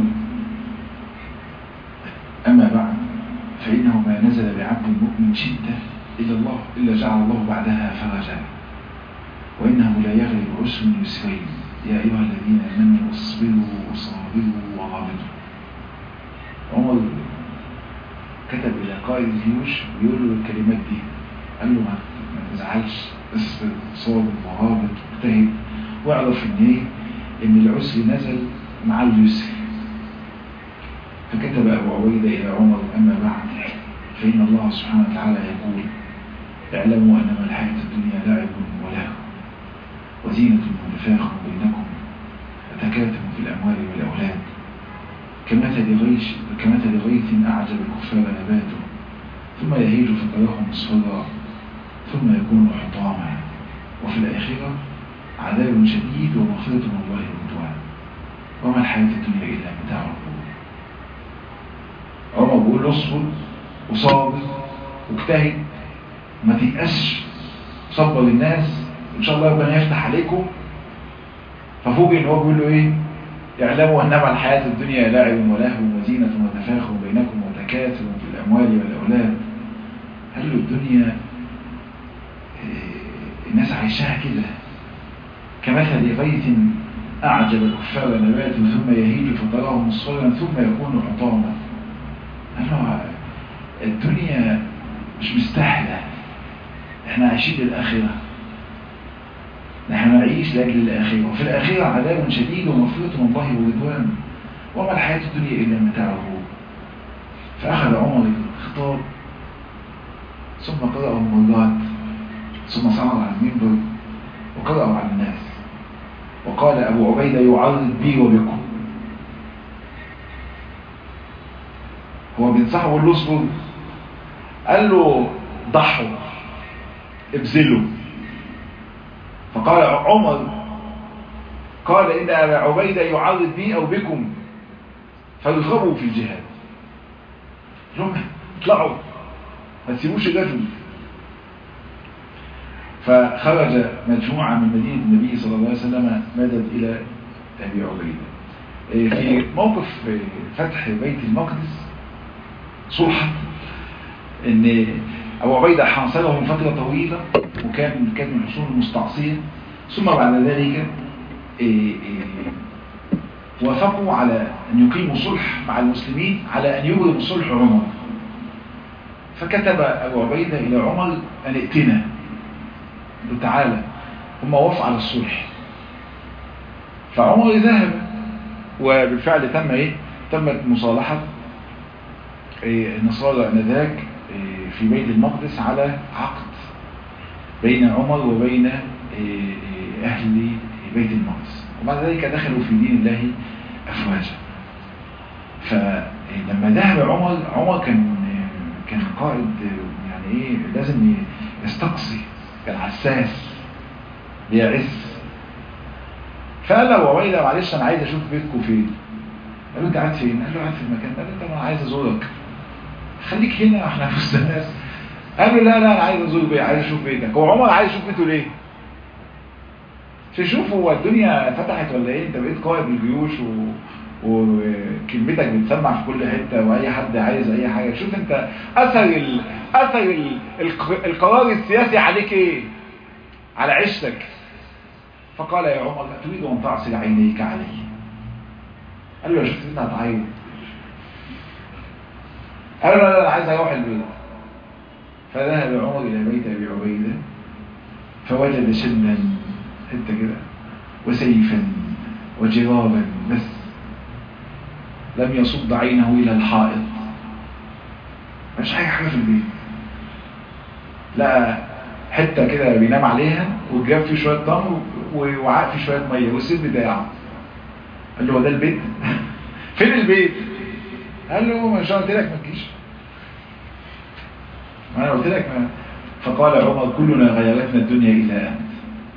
أما بعد فإنه ما نزل بعبد المؤمن شدة إلا الله إلا جعل الله بعدها فرجا وإنه لا يغلب عسر يسرين يا أيها الذين آمنوا اصبروا وصابروا وغابروا عمر كتب إلى قائد الجيوش ويقول له الكلمات دي قال له ما تزعلش اصبر صابر وغابر واجتهد واعرف ان ايه ان العسر نزل مع اليسر فكتب أبو عبيدة إلى عمر أما بعد فإن الله سبحانه وتعالى يقول اعلموا أنما الحياة الدنيا لعب ولهو وزينة وتفاخر بينكم وتكاثر في الأموال والأولاد كمثل غيث كمثل غيث أعجب الكفار نباته ثم يهيج فتراه مصفرا ثم يكون حطاما وفي الآخرة عذاب شديد ومغفرة من الله ورضوان وما الحياة الدنيا إلا متاع الغرور عمر بيقول له اصبر وصابر واجتهد ما تيأسش صبر الناس ان شاء الله ربنا يفتح عليكم ففوجئ ان هو بيقول له ايه اعلموا انما الحياة الدنيا لعب ولهو وزينة وتفاخر بينكم وتكاثر في الاموال والاولاد قال له الدنيا الناس عايشاها كده كمثل غيث أعجب الكفار نباته ثم يهيج فتراه مصفرا ثم يكون حطاما قال الدنيا مش مستاهله احنا عايشين للآخرة نحن نعيش لأجل الآخرة وفي الآخرة عذاب شديد ومغفرة من الله ورضوان وما الحياة الدنيا إلا متاعه فأخذ عمر الخطاب ثم قرأه مرات ثم صعد على المنبر وقرأه على الناس وقال أبو عبيدة يعرض بي وبكم هو بينصحه يقول له اصبر قال له ضحوا ابذلوا فقال عمر قال إن أبا عبيدة يعرض بي أو بكم فارغبوا في الجهاد لهم اطلعوا ما تسيبوش الرجل فخرج مجموعة من مدينة النبي صلى الله عليه وسلم مدد إلى أبي عبيدة في موقف فتح بيت المقدس صلحا ان ابو عبيدة حاصره من فترة طويلة وكان كان من الحصول المستعصية ثم بعد ذلك وافقوا على ان يقيموا صلح مع المسلمين على ان يبرم صلح عمر فكتب ابو عبيدة الى عمر ان ائتنا تعالى هم وافق على الصلح فعمر ذهب وبالفعل تم ايه تمت مصالحة النصارى انذاك في بيت المقدس على عقد بين عمر وبين أهل بيت المقدس وبعد ذلك دخلوا في دين الله أفواجا فلما ذهب عمر عمر كان كان قائد يعني ايه لازم يستقصي كان حساس بيعز فقال له ابو عبيده معلش انا عايز اشوف بيتكم فين قال له انت قاعد فين قال له قاعد في المكان قال له انت انا عايز ازورك خليك هنا احنا في وسط الناس قال له لا لا انا عايز ازور بيتك عايز اشوف بيتك هو عمر عايز يشوف بيته ليه تشوف هو الدنيا فتحت ولا ايه انت بقيت قائد الجيوش و... وكلمتك بتسمع في كل حتة واي حد عايز اي حاجة شوف انت اثر ال... اثر ال... القرار السياسي عليك ايه على عشتك فقال يا عمر تريد ان تعصر عينيك علي قال له يا شفت انت هتعيط قال له لا لا انا عايز اروح البيت فذهب عمر الى بيت ابي عبيده فوجد شلا حته كده وسيفا وجرابا بس لم يصد عينه الى الحائط مش حاجه حاجه في البيت لقى حته كده بينام عليها وجاب فيه شويه تمر ووعاء فيه شويه ميه والسيف بتاعه قال له هو ده البيت فين البيت قال له ما شاء قلت لك ما تجيش ما انا قلت لك ما فقال عمر كلنا غيرتنا الدنيا الا انت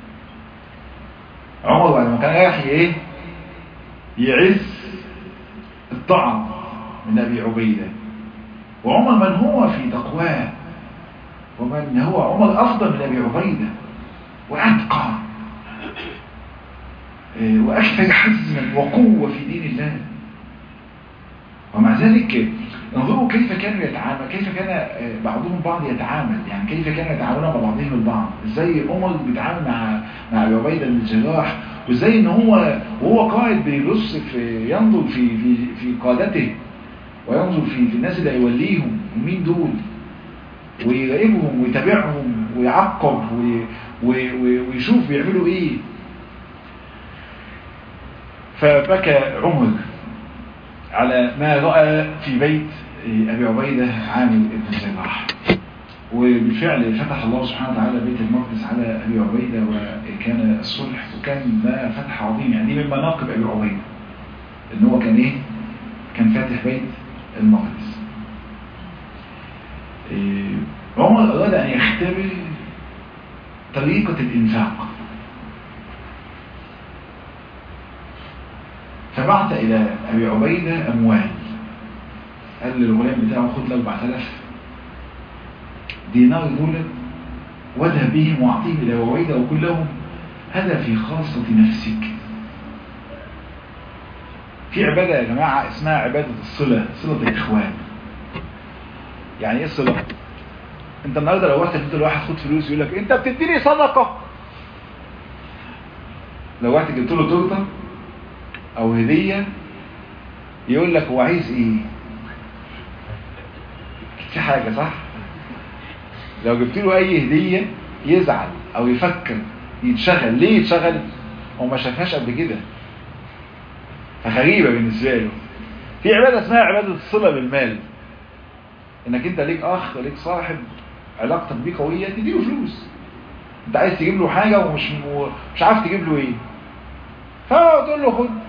عمر بعد ما كان رايح ايه يعز الطعن من ابي عبيده وعمر من هو في تقواه ومن هو عمر افضل من ابي عبيده واتقى واكثر حزما وقوه في دين الله ومع ذلك انظروا كيف كانوا يتعامل كيف كان بعضهم بعض يتعامل يعني كيف كانوا يتعاملون مع بعضهم البعض ازاي عمر بيتعامل مع مع ابي عبيده بن الجراح وازاي ان هو وهو قائد بيبص في ينظر في في في قادته وينظر في في الناس اللي هيوليهم مين دول ويراقبهم ويتابعهم ويعقب ويشوف بيعملوا ايه فبكى عمر على ما رأى في بيت أبي عبيدة عامر بن الجراح وبالفعل فتح الله سبحانه وتعالى بيت المقدس على أبي عبيدة وكان الصلح وكان ده فتح عظيم يعني دي من مناقب أبي عبيدة إن هو كان إيه؟ كان فاتح بيت المقدس إيه عمر أراد أن يختبر طريقة الإنفاق فبعث إلى أبي عبيدة أموال قال للغلام بتاعه خد له 4000 دينار دولت واذهب بهم واعطيهم إلى عبيدة وقل لهم هذا في خاصة نفسك في عبادة يا جماعة اسمها عبادة الصلة صلة الإخوان يعني ايه الصلة انت النهاردة لو رحت تدي لواحد خد فلوس يقول لك انت بتديني صدقة لو رحت جبت له تورته او هدية يقول لك هو عايز ايه في حاجة صح لو جبت له اي هدية يزعل او يفكر يتشغل ليه يتشغل هو ما شافهاش قبل كده فغريبة بالنسبة له في عبادة اسمها عبادة الصلة بالمال انك انت ليك اخ ليك صاحب علاقتك بيه قوية تديله فلوس انت عايز تجيب له حاجة ومش مش عارف تجيب له ايه فتقول له خد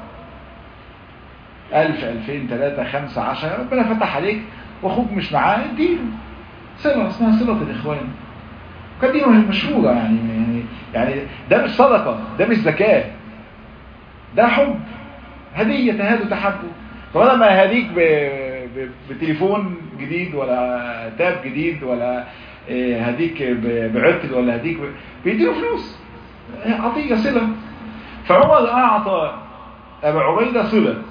ألف ألفين ثلاثة خمسة عشرة ربنا فتح عليك واخوك مش معاه اديله صلة اسمها صلة الإخوان كانت دي مشهورة يعني يعني يعني ده مش صدقة ده مش زكاة ده حب هدية تهاد وتحبه فبدل ما يهديك بتليفون جديد ولا تاب جديد ولا هديك بعطل ولا هديك بيديله فلوس عطية صلة فعمر أعطى أبا عبيدة صلة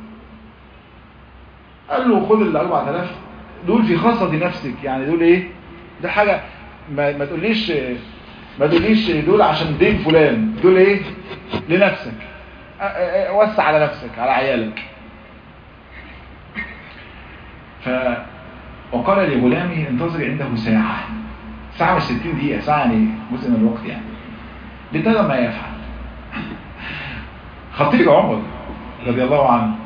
قال له خد ال 4000 دول في خاصة نفسك يعني دول ايه ده حاجة ما, ما تقوليش ما تقوليش دول عشان دين فلان دول ايه لنفسك وسع على نفسك على عيالك ف وقال لغلامه انتظر عنده ساعة ساعة مش 60 دقيقة ساعة يعني جزء من الوقت يعني لترى ما يفعل خطير عمر رضي الله عنه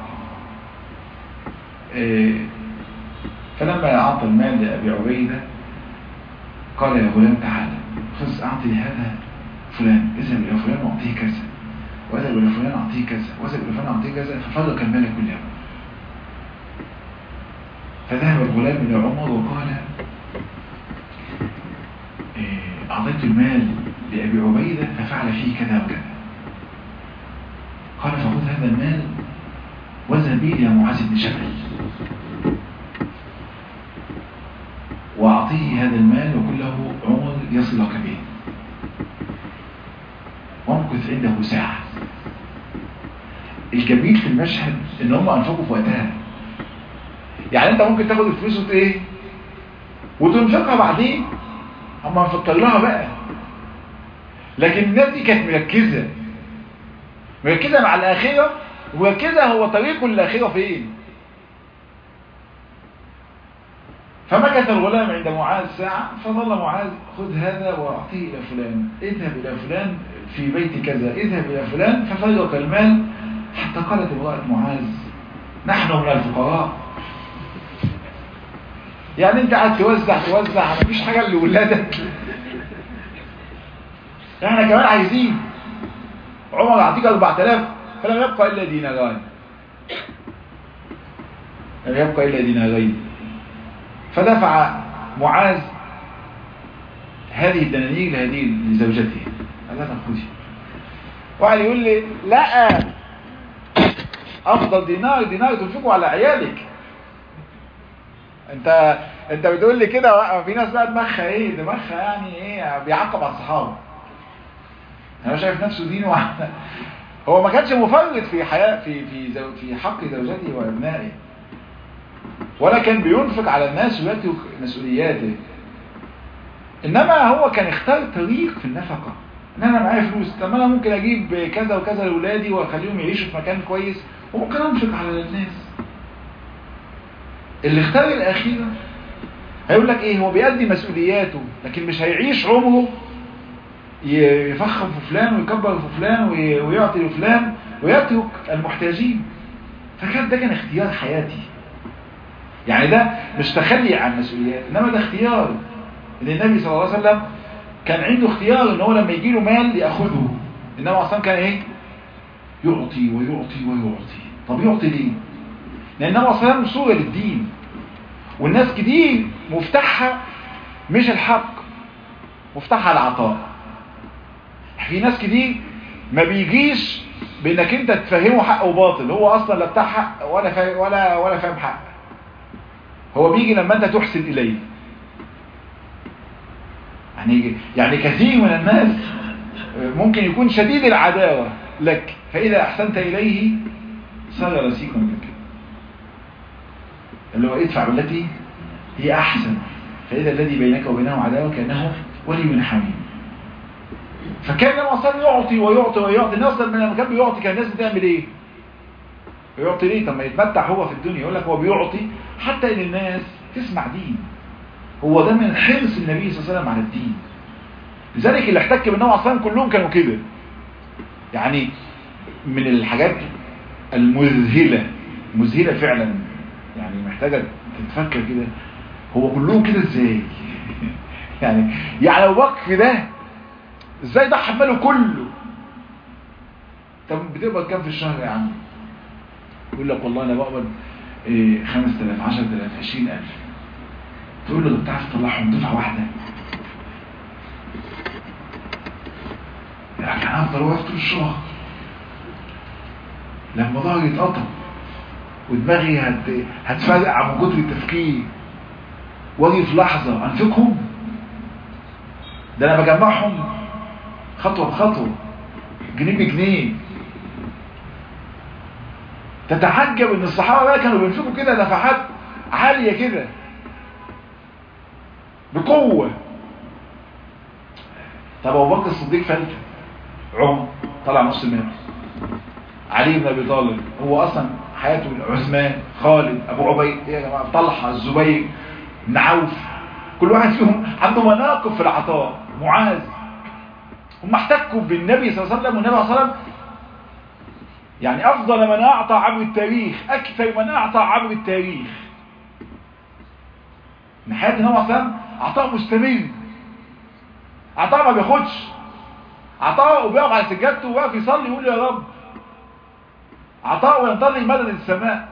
فلما أعطى المال لأبي عبيدة قال يا غلام تعالى خذ أعطي هذا فلان اذهب إلى فلان وأعطيه كذا واذهب إلى فلان أعطيه كذا واذهب إلى فلان أعطيه كذا ففرق المال كله فذهب الغلام إلى عمر وقال أعطيت المال لأبي عبيدة ففعل فيه كذا وكذا قال فخذ هذا المال واذهب به إلى معاذ بن جبل وأعطيه هذا المال وقل له عمر يصلك به وامكث عنده ساعة الجميل في المشهد ان هم انفقوا في وقتها يعني انت ممكن تاخد الفلوس وت ايه وتنفقها بعدين اما نفكر لها بقى لكن الناس دي كانت مركزة مركزة مع الآخرة ومركزة هو طريقه للآخرة فين فمكث الغلام عند معاذ ساعة فظل معاذ خذ هذا وأعطيه إلى فلان اذهب إلى فلان في بيت كذا اذهب إلى فلان ففرق المال حتى قالت امرأة معاذ نحن من الفقراء يعني انت قاعد توزع توزع مفيش حاجة لولادك احنا كمان عايزين عمر اعطيك 4000 فلم يبقى الا دينارين لم يبقى الا دينارين فدفع معاذ هذه الدنانير لهذه لزوجته قال لها خذي وقال يقول لي لا افضل دينار دينار تنفقه على عيالك انت انت بتقول لي كده في ناس بقى دماغها ايه دماغها يعني ايه بيعقب على الصحابه انا شايف نفسه دين واحد هو ما كانش مفرط في حياة في في زو في حق زوجته وابنائه ولا كان بينفق على الناس ويترك مسؤولياته انما هو كان اختار طريق في النفقه ان انا معايا فلوس طب انا ممكن اجيب كذا وكذا لاولادي واخليهم يعيشوا في مكان كويس وممكن انفق على الناس اللي اختار الاخيره هيقول لك ايه هو بيأدي مسؤولياته لكن مش هيعيش عمره يفخم في فلان ويكبر في فلان ويعطي لفلان ويترك المحتاجين فكان ده كان اختيار حياتي يعني ده مش تخلي عن مسؤوليات انما ده اختيار ان النبي صلى الله عليه وسلم كان عنده اختيار ان هو لما يجي له مال ياخده انما اصلا كان ايه يعطي ويعطي ويعطي طب يعطي ليه لان النبي صلى الله عليه وسلم صوره للدين والناس كتير مفتاحها مش الحق مفتاحها العطاء في ناس كتير ما بيجيش بانك انت تفهمه حق وباطل هو اصلا لا بتاع حق ولا فاهم ولا ولا فاهم حق هو بيجي لما انت تحسن اليه يعني يعني كثير من الناس ممكن يكون شديد العداوة لك فإذا أحسنت إليه صار رسيقا لك اللي هو ادفع بالتي هي أحسن فإذا الذي بينك وبينه عداوة كأنه ولي حميم فكان لما أصلا يعطي ويعطي ويعطي الناس لما كان بيعطي كان الناس بتعمل إيه يعطي ليه طب ما يتمتع هو في الدنيا يقول لك هو بيعطي حتى ان الناس تسمع دين هو ده من حرص النبي صلى الله عليه وسلم على الدين لذلك اللي احتك بالنبي صلى الله كلهم كانوا كده يعني من الحاجات المذهلة مذهلة فعلا يعني محتاجة تتفكر كده هو كلهم كده ازاي يعني يعني ابو بكر ده ازاي ضحى بماله كله طب بتقبض كام في الشهر يا عم يقول لك والله انا بقبض إيه 5000 10000 20000 تقول له ده بتعرف تطلعهم دفعه واحده يعني انا افضل واقف طول الشهر لما ظهري يتقطع ودماغي هت... هتفرقع من كتر التفكير واجي في لحظه انفقهم ده انا بجمعهم خطوه بخطوه جنيه بجنيه تتعجب ان الصحابه بقى كانوا بينفقوا كده دفعات عاليه كده بقوه طب ابو بكر الصديق فلت عمر طلع نص المال علي بن ابي طالب هو اصلا حياته عثمان خالد ابو عبيد يا جماعه طلحه الزبير بن عوف كل واحد فيهم عنده مناقب في العطاء معاذ هم احتكوا بالنبي صلى الله عليه وسلم والنبي صلى الله عليه وسلم يعني افضل من اعطى عبر التاريخ اكثر من اعطى عبر التاريخ من حياة النبي صلى الله عليه وسلم عطاء مستمر عطاء ما بياخدش عطاء وبيقف على سجادته وواقف يصلي يقول يا رب عطاء وينتظر مدد السماء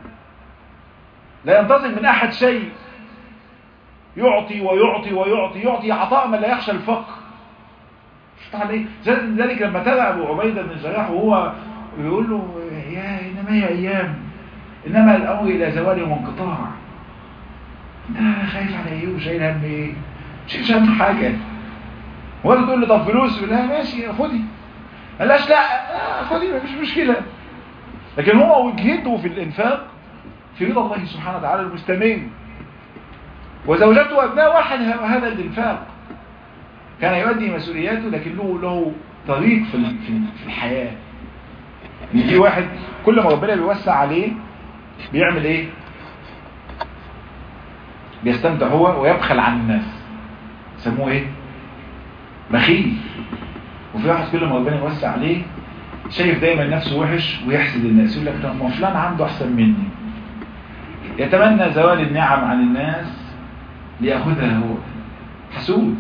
لا ينتظر من احد شيء يعطي ويعطي ويعطي يعطي عطاء من لا يخشى الفقر شفت عليه ذلك لما تابع ابو عبيده بن الجراح وهو بيقول له يا انما هي ايام انما الامر الى زوال وانقطاع انت خايف على ايه وشايل هم ايه مش هم حاجه ولا تقول له طب فلوس لا ماشي خدي قالش لا خدي مفيش مشكله لكن هو وجهته في الانفاق في رضا الله سبحانه وتعالى المستمر وزوجته وابناء واحد هذا الانفاق كان يؤدي مسؤولياته لكن له له طريق في في الحياه ان في واحد كل ما ربنا بيوسع عليه بيعمل ايه بيستمتع هو ويبخل عن الناس سموه ايه بخيل وفي واحد كل ما ربنا يوسع عليه شايف دايما نفسه وحش ويحسد الناس يقول لك طب ما فلان عنده احسن مني يتمنى زوال النعم عن الناس ليأخذها هو حسود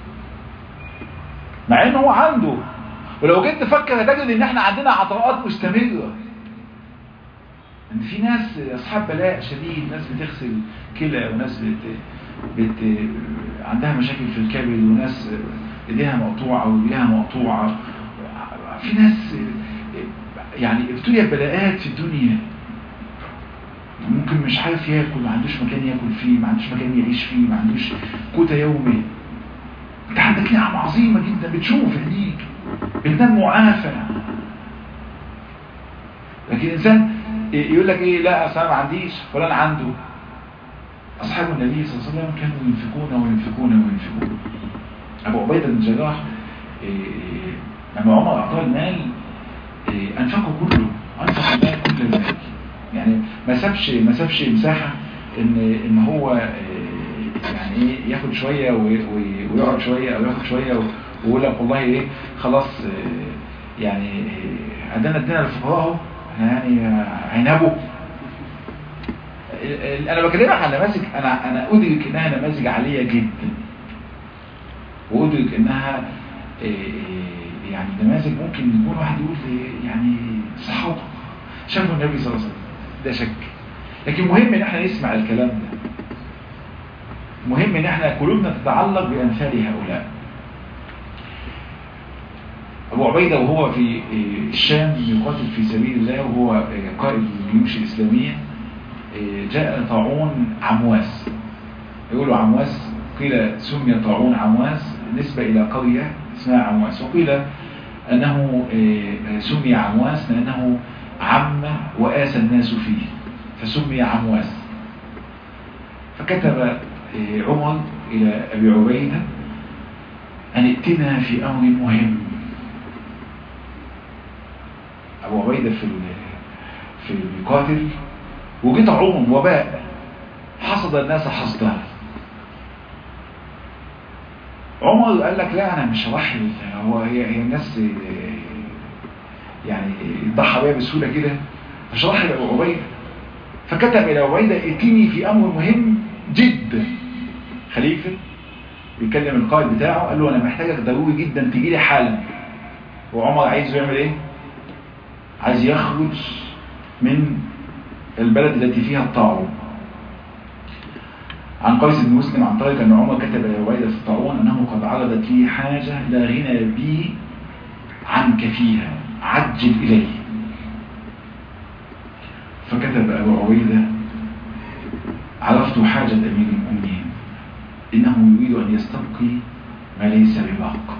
مع انه هو عنده ولو جيت تفكر هتجد ان احنا عندنا عطاءات مستمرة ان في ناس اصحاب بلاء شديد ناس بتغسل كلى وناس بت... بت... عندها مشاكل في الكبد وناس ايديها مقطوعة ورجلها مقطوعة في ناس يعني ابتلي بلاءات في الدنيا ممكن مش عارف ياكل ما عندوش مكان ياكل فيه ما عندوش مكان يعيش فيه ما عندوش قوت يومي انت عندك نعم عظيمة جدا بتشوف عينيك بتنام معافى لكن الانسان يقول لك ايه لا اصل انا ما عنديش فلان عنده اصحاب النبي صلى الله عليه وسلم كانوا ينفقون وينفقون وينفقون ابو عبيده بن الجراح لما عمر اعطاه المال انفقه كله انفق المال كل المال يعني ما سابش ما سابش مساحه ان ان هو يعني ايه ياخد شويه ويقعد شويه او ياخد شويه ويقول لك والله ايه خلاص يعني عندنا ادينا للفقراء اهو يعني عنبه انا بكلمك عن نماذج انا انا ادرك انها نماذج عاليه جدا وادرك انها يعني نماذج ممكن يكون واحد يقول يعني صحابه شافوا النبي صلى الله عليه وسلم ده شك لكن مهم ان احنا نسمع الكلام ده مهم ان احنا قلوبنا تتعلق بامثال هؤلاء ابو عبيده وهو في الشام يقاتل في سبيل الله وهو قائد الجيوش الاسلاميه جاء طاعون عمواس يقولوا عمواس قيل سمي طاعون عمواس نسبة إلى قرية اسمها عمواس وقيل أنه سمي عمواس لأنه عم وآس الناس فيه فسمي عمواس فكتب عمر إلى أبي عبيدة أن ائتنا في أمر مهم أبو عبيدة في في القاتل وجيت عمر وباء حصد الناس حصدها عمر قال لك لا انا مش هرحل هو هي, هي الناس يعني ضحى بيها بسهوله كده مش هرحل ابو عبيده فكتب الى عبيده ائتني في امر مهم جدا خليفه بيكلم القائد بتاعه قال له انا محتاجك ضروري جدا تجي لي حالا وعمر عايز يعمل ايه عايز يخرج من البلد التي فيها الطاعون عن قيس بن مسلم عن طريق أن عمر كتب لعبيدة في الطاعون أنه قد عرضت لي حاجة لا غنى بي عنك فيها عجل إلي فكتب أبو عبيدة عرفت حاجة أمير المؤمنين إنه يريد أن يستبقي ما ليس بباق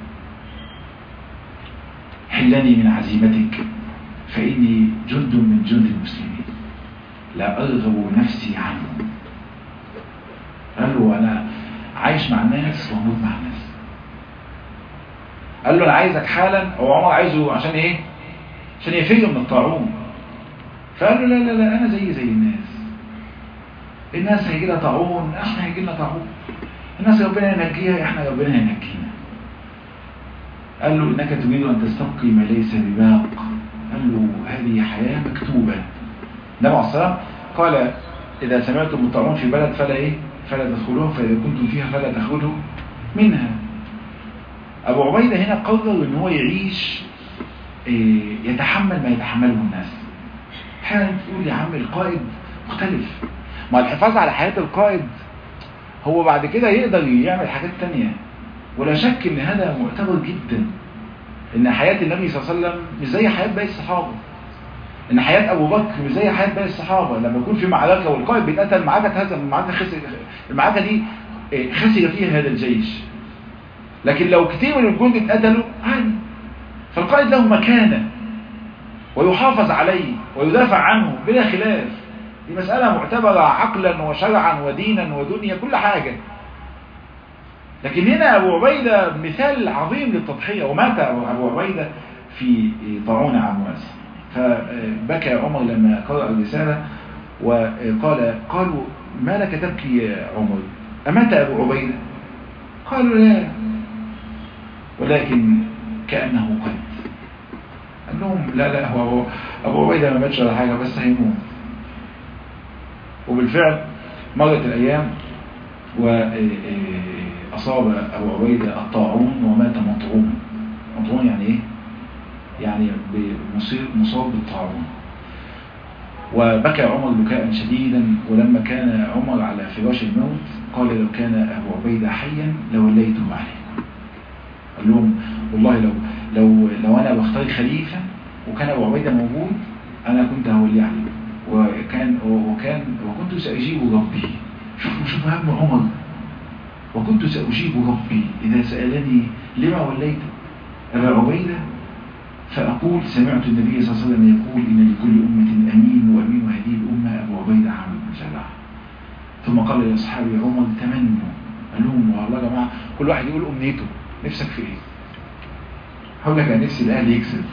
حلني من عزيمتك فإني جند من جند المسلمين لا أرغب نفسي عنه قال له أنا عايش مع الناس واموت مع الناس قال له أنا عايزك حالا هو عمر عايزه عشان إيه عشان يفيد من الطاعون فقال له لا لا لا أنا زي زي الناس الناس هيجي لها طاعون احنا هيجي لنا طاعون الناس ربنا ينجيها احنا ربنا ينجينا قال له انك تريد ان تستبقي ما ليس بباق قال له هذه حياة مكتوبة النبي عليه الصلاة قال إذا سمعتم الطاعون في بلد فلا إيه فلا تدخلوه فإذا كنتم فيها فلا تخرجوا منها أبو عبيدة هنا قرر إن هو يعيش إيه يتحمل ما يتحمله الناس حالا تقول يا عم القائد مختلف ما الحفاظ على حياة القائد هو بعد كده يقدر يعمل حاجات تانية ولا شك ان هذا معتبر جدا ان حياة النبي صلى الله عليه وسلم مش زي حياة باقي الصحابة ان حياة ابو بكر مش زي حياة باقي الصحابة لما يكون في معركة والقائد بيتقتل المعركة اتهزم المعركة خسر المعركة دي خسر فيها هذا الجيش لكن لو كتير من الجند اتقتلوا عادي فالقائد له مكانة ويحافظ عليه ويدافع عنه بلا خلاف دي مسألة معتبرة عقلا وشرعا ودينا ودنيا كل حاجة لكن هنا أبو عبيدة مثال عظيم للتضحية ومات أبو عبيدة في طاعون عمواس فبكى عمر لما قرأ الرسالة وقال قالوا ما لك تبكي يا عمر أمات أبو عبيدة قالوا لا ولكن كأنه قد قال لهم لا لا هو أبو عبيدة ما ماتش ولا حاجة بس هيموت وبالفعل مرت الأيام وأصاب أبو عبيدة الطاعون ومات مطعون مطعون يعني إيه؟ يعني مصاب بالطاعون وبكى عمر بكاء شديدا ولما كان عمر على فراش الموت قال لو كان أبو عبيدة حيا لوليته عليه قال لهم والله لو لو لو أنا بختار خليفة وكان أبو عبيدة موجود أنا كنت هولي عليه وكان وكان وكنت سأجيب ربي شوفوا شوفوا هم عمر وكنت سأجيب ربي إذا سألني لما وليت أبا عبيدة فأقول سمعت النبي صلى الله عليه وسلم يقول إن لكل أمة أمين وأمين هذه الأمة أبو عبيدة عامر بن جراح ثم قال لأصحابي عمر تمنوا قال لهم والله يا جماعة كل واحد يقول أمنيته نفسك في إيه؟ هقول لك أنا نفسي الأهلي يكسب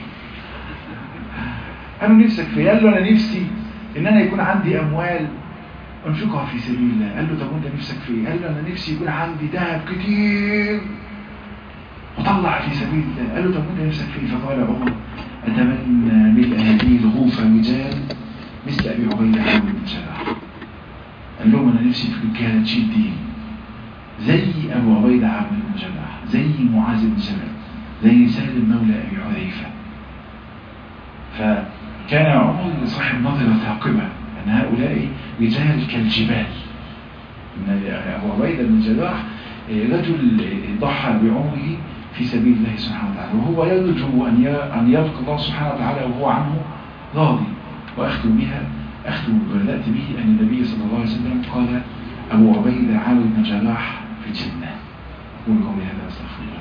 قالوا نفسك في قال له أنا نفسي إن أنا يكون عندي أموال أنفقها في سبيل الله قال له طب وأنت نفسك في إيه؟ قال له أنا نفسي يكون عندي ذهب كتير وطلع في سبيل الله قال له طب وأنت نفسك في إيه؟ فقال عمر أتمنى ملء هذه الغوف رجال مثل أبي عبيدة عامر بن جراح قال لهم أنا نفسي في رجالة تشيل دين زي أبو عبيدة عامر بن جراح زي معاذ بن جبل زي سالم مولى أبي حذيفة فكان عمر صاحب نظرة ثاقبة أن هؤلاء رجال كالجبال أن أبو عبيدة بن جراح رجل ضحى بعمره في سبيل الله سبحانه وتعالى وهو يرجو أن يلقى الله سبحانه وتعالى وهو عنه راضي وأختم بها أختم بدأت به أن النبي صلى الله عليه وسلم قال أبو عبيدة عامر بن جراح في الجنة قولوا قولي هذا أستغفر الله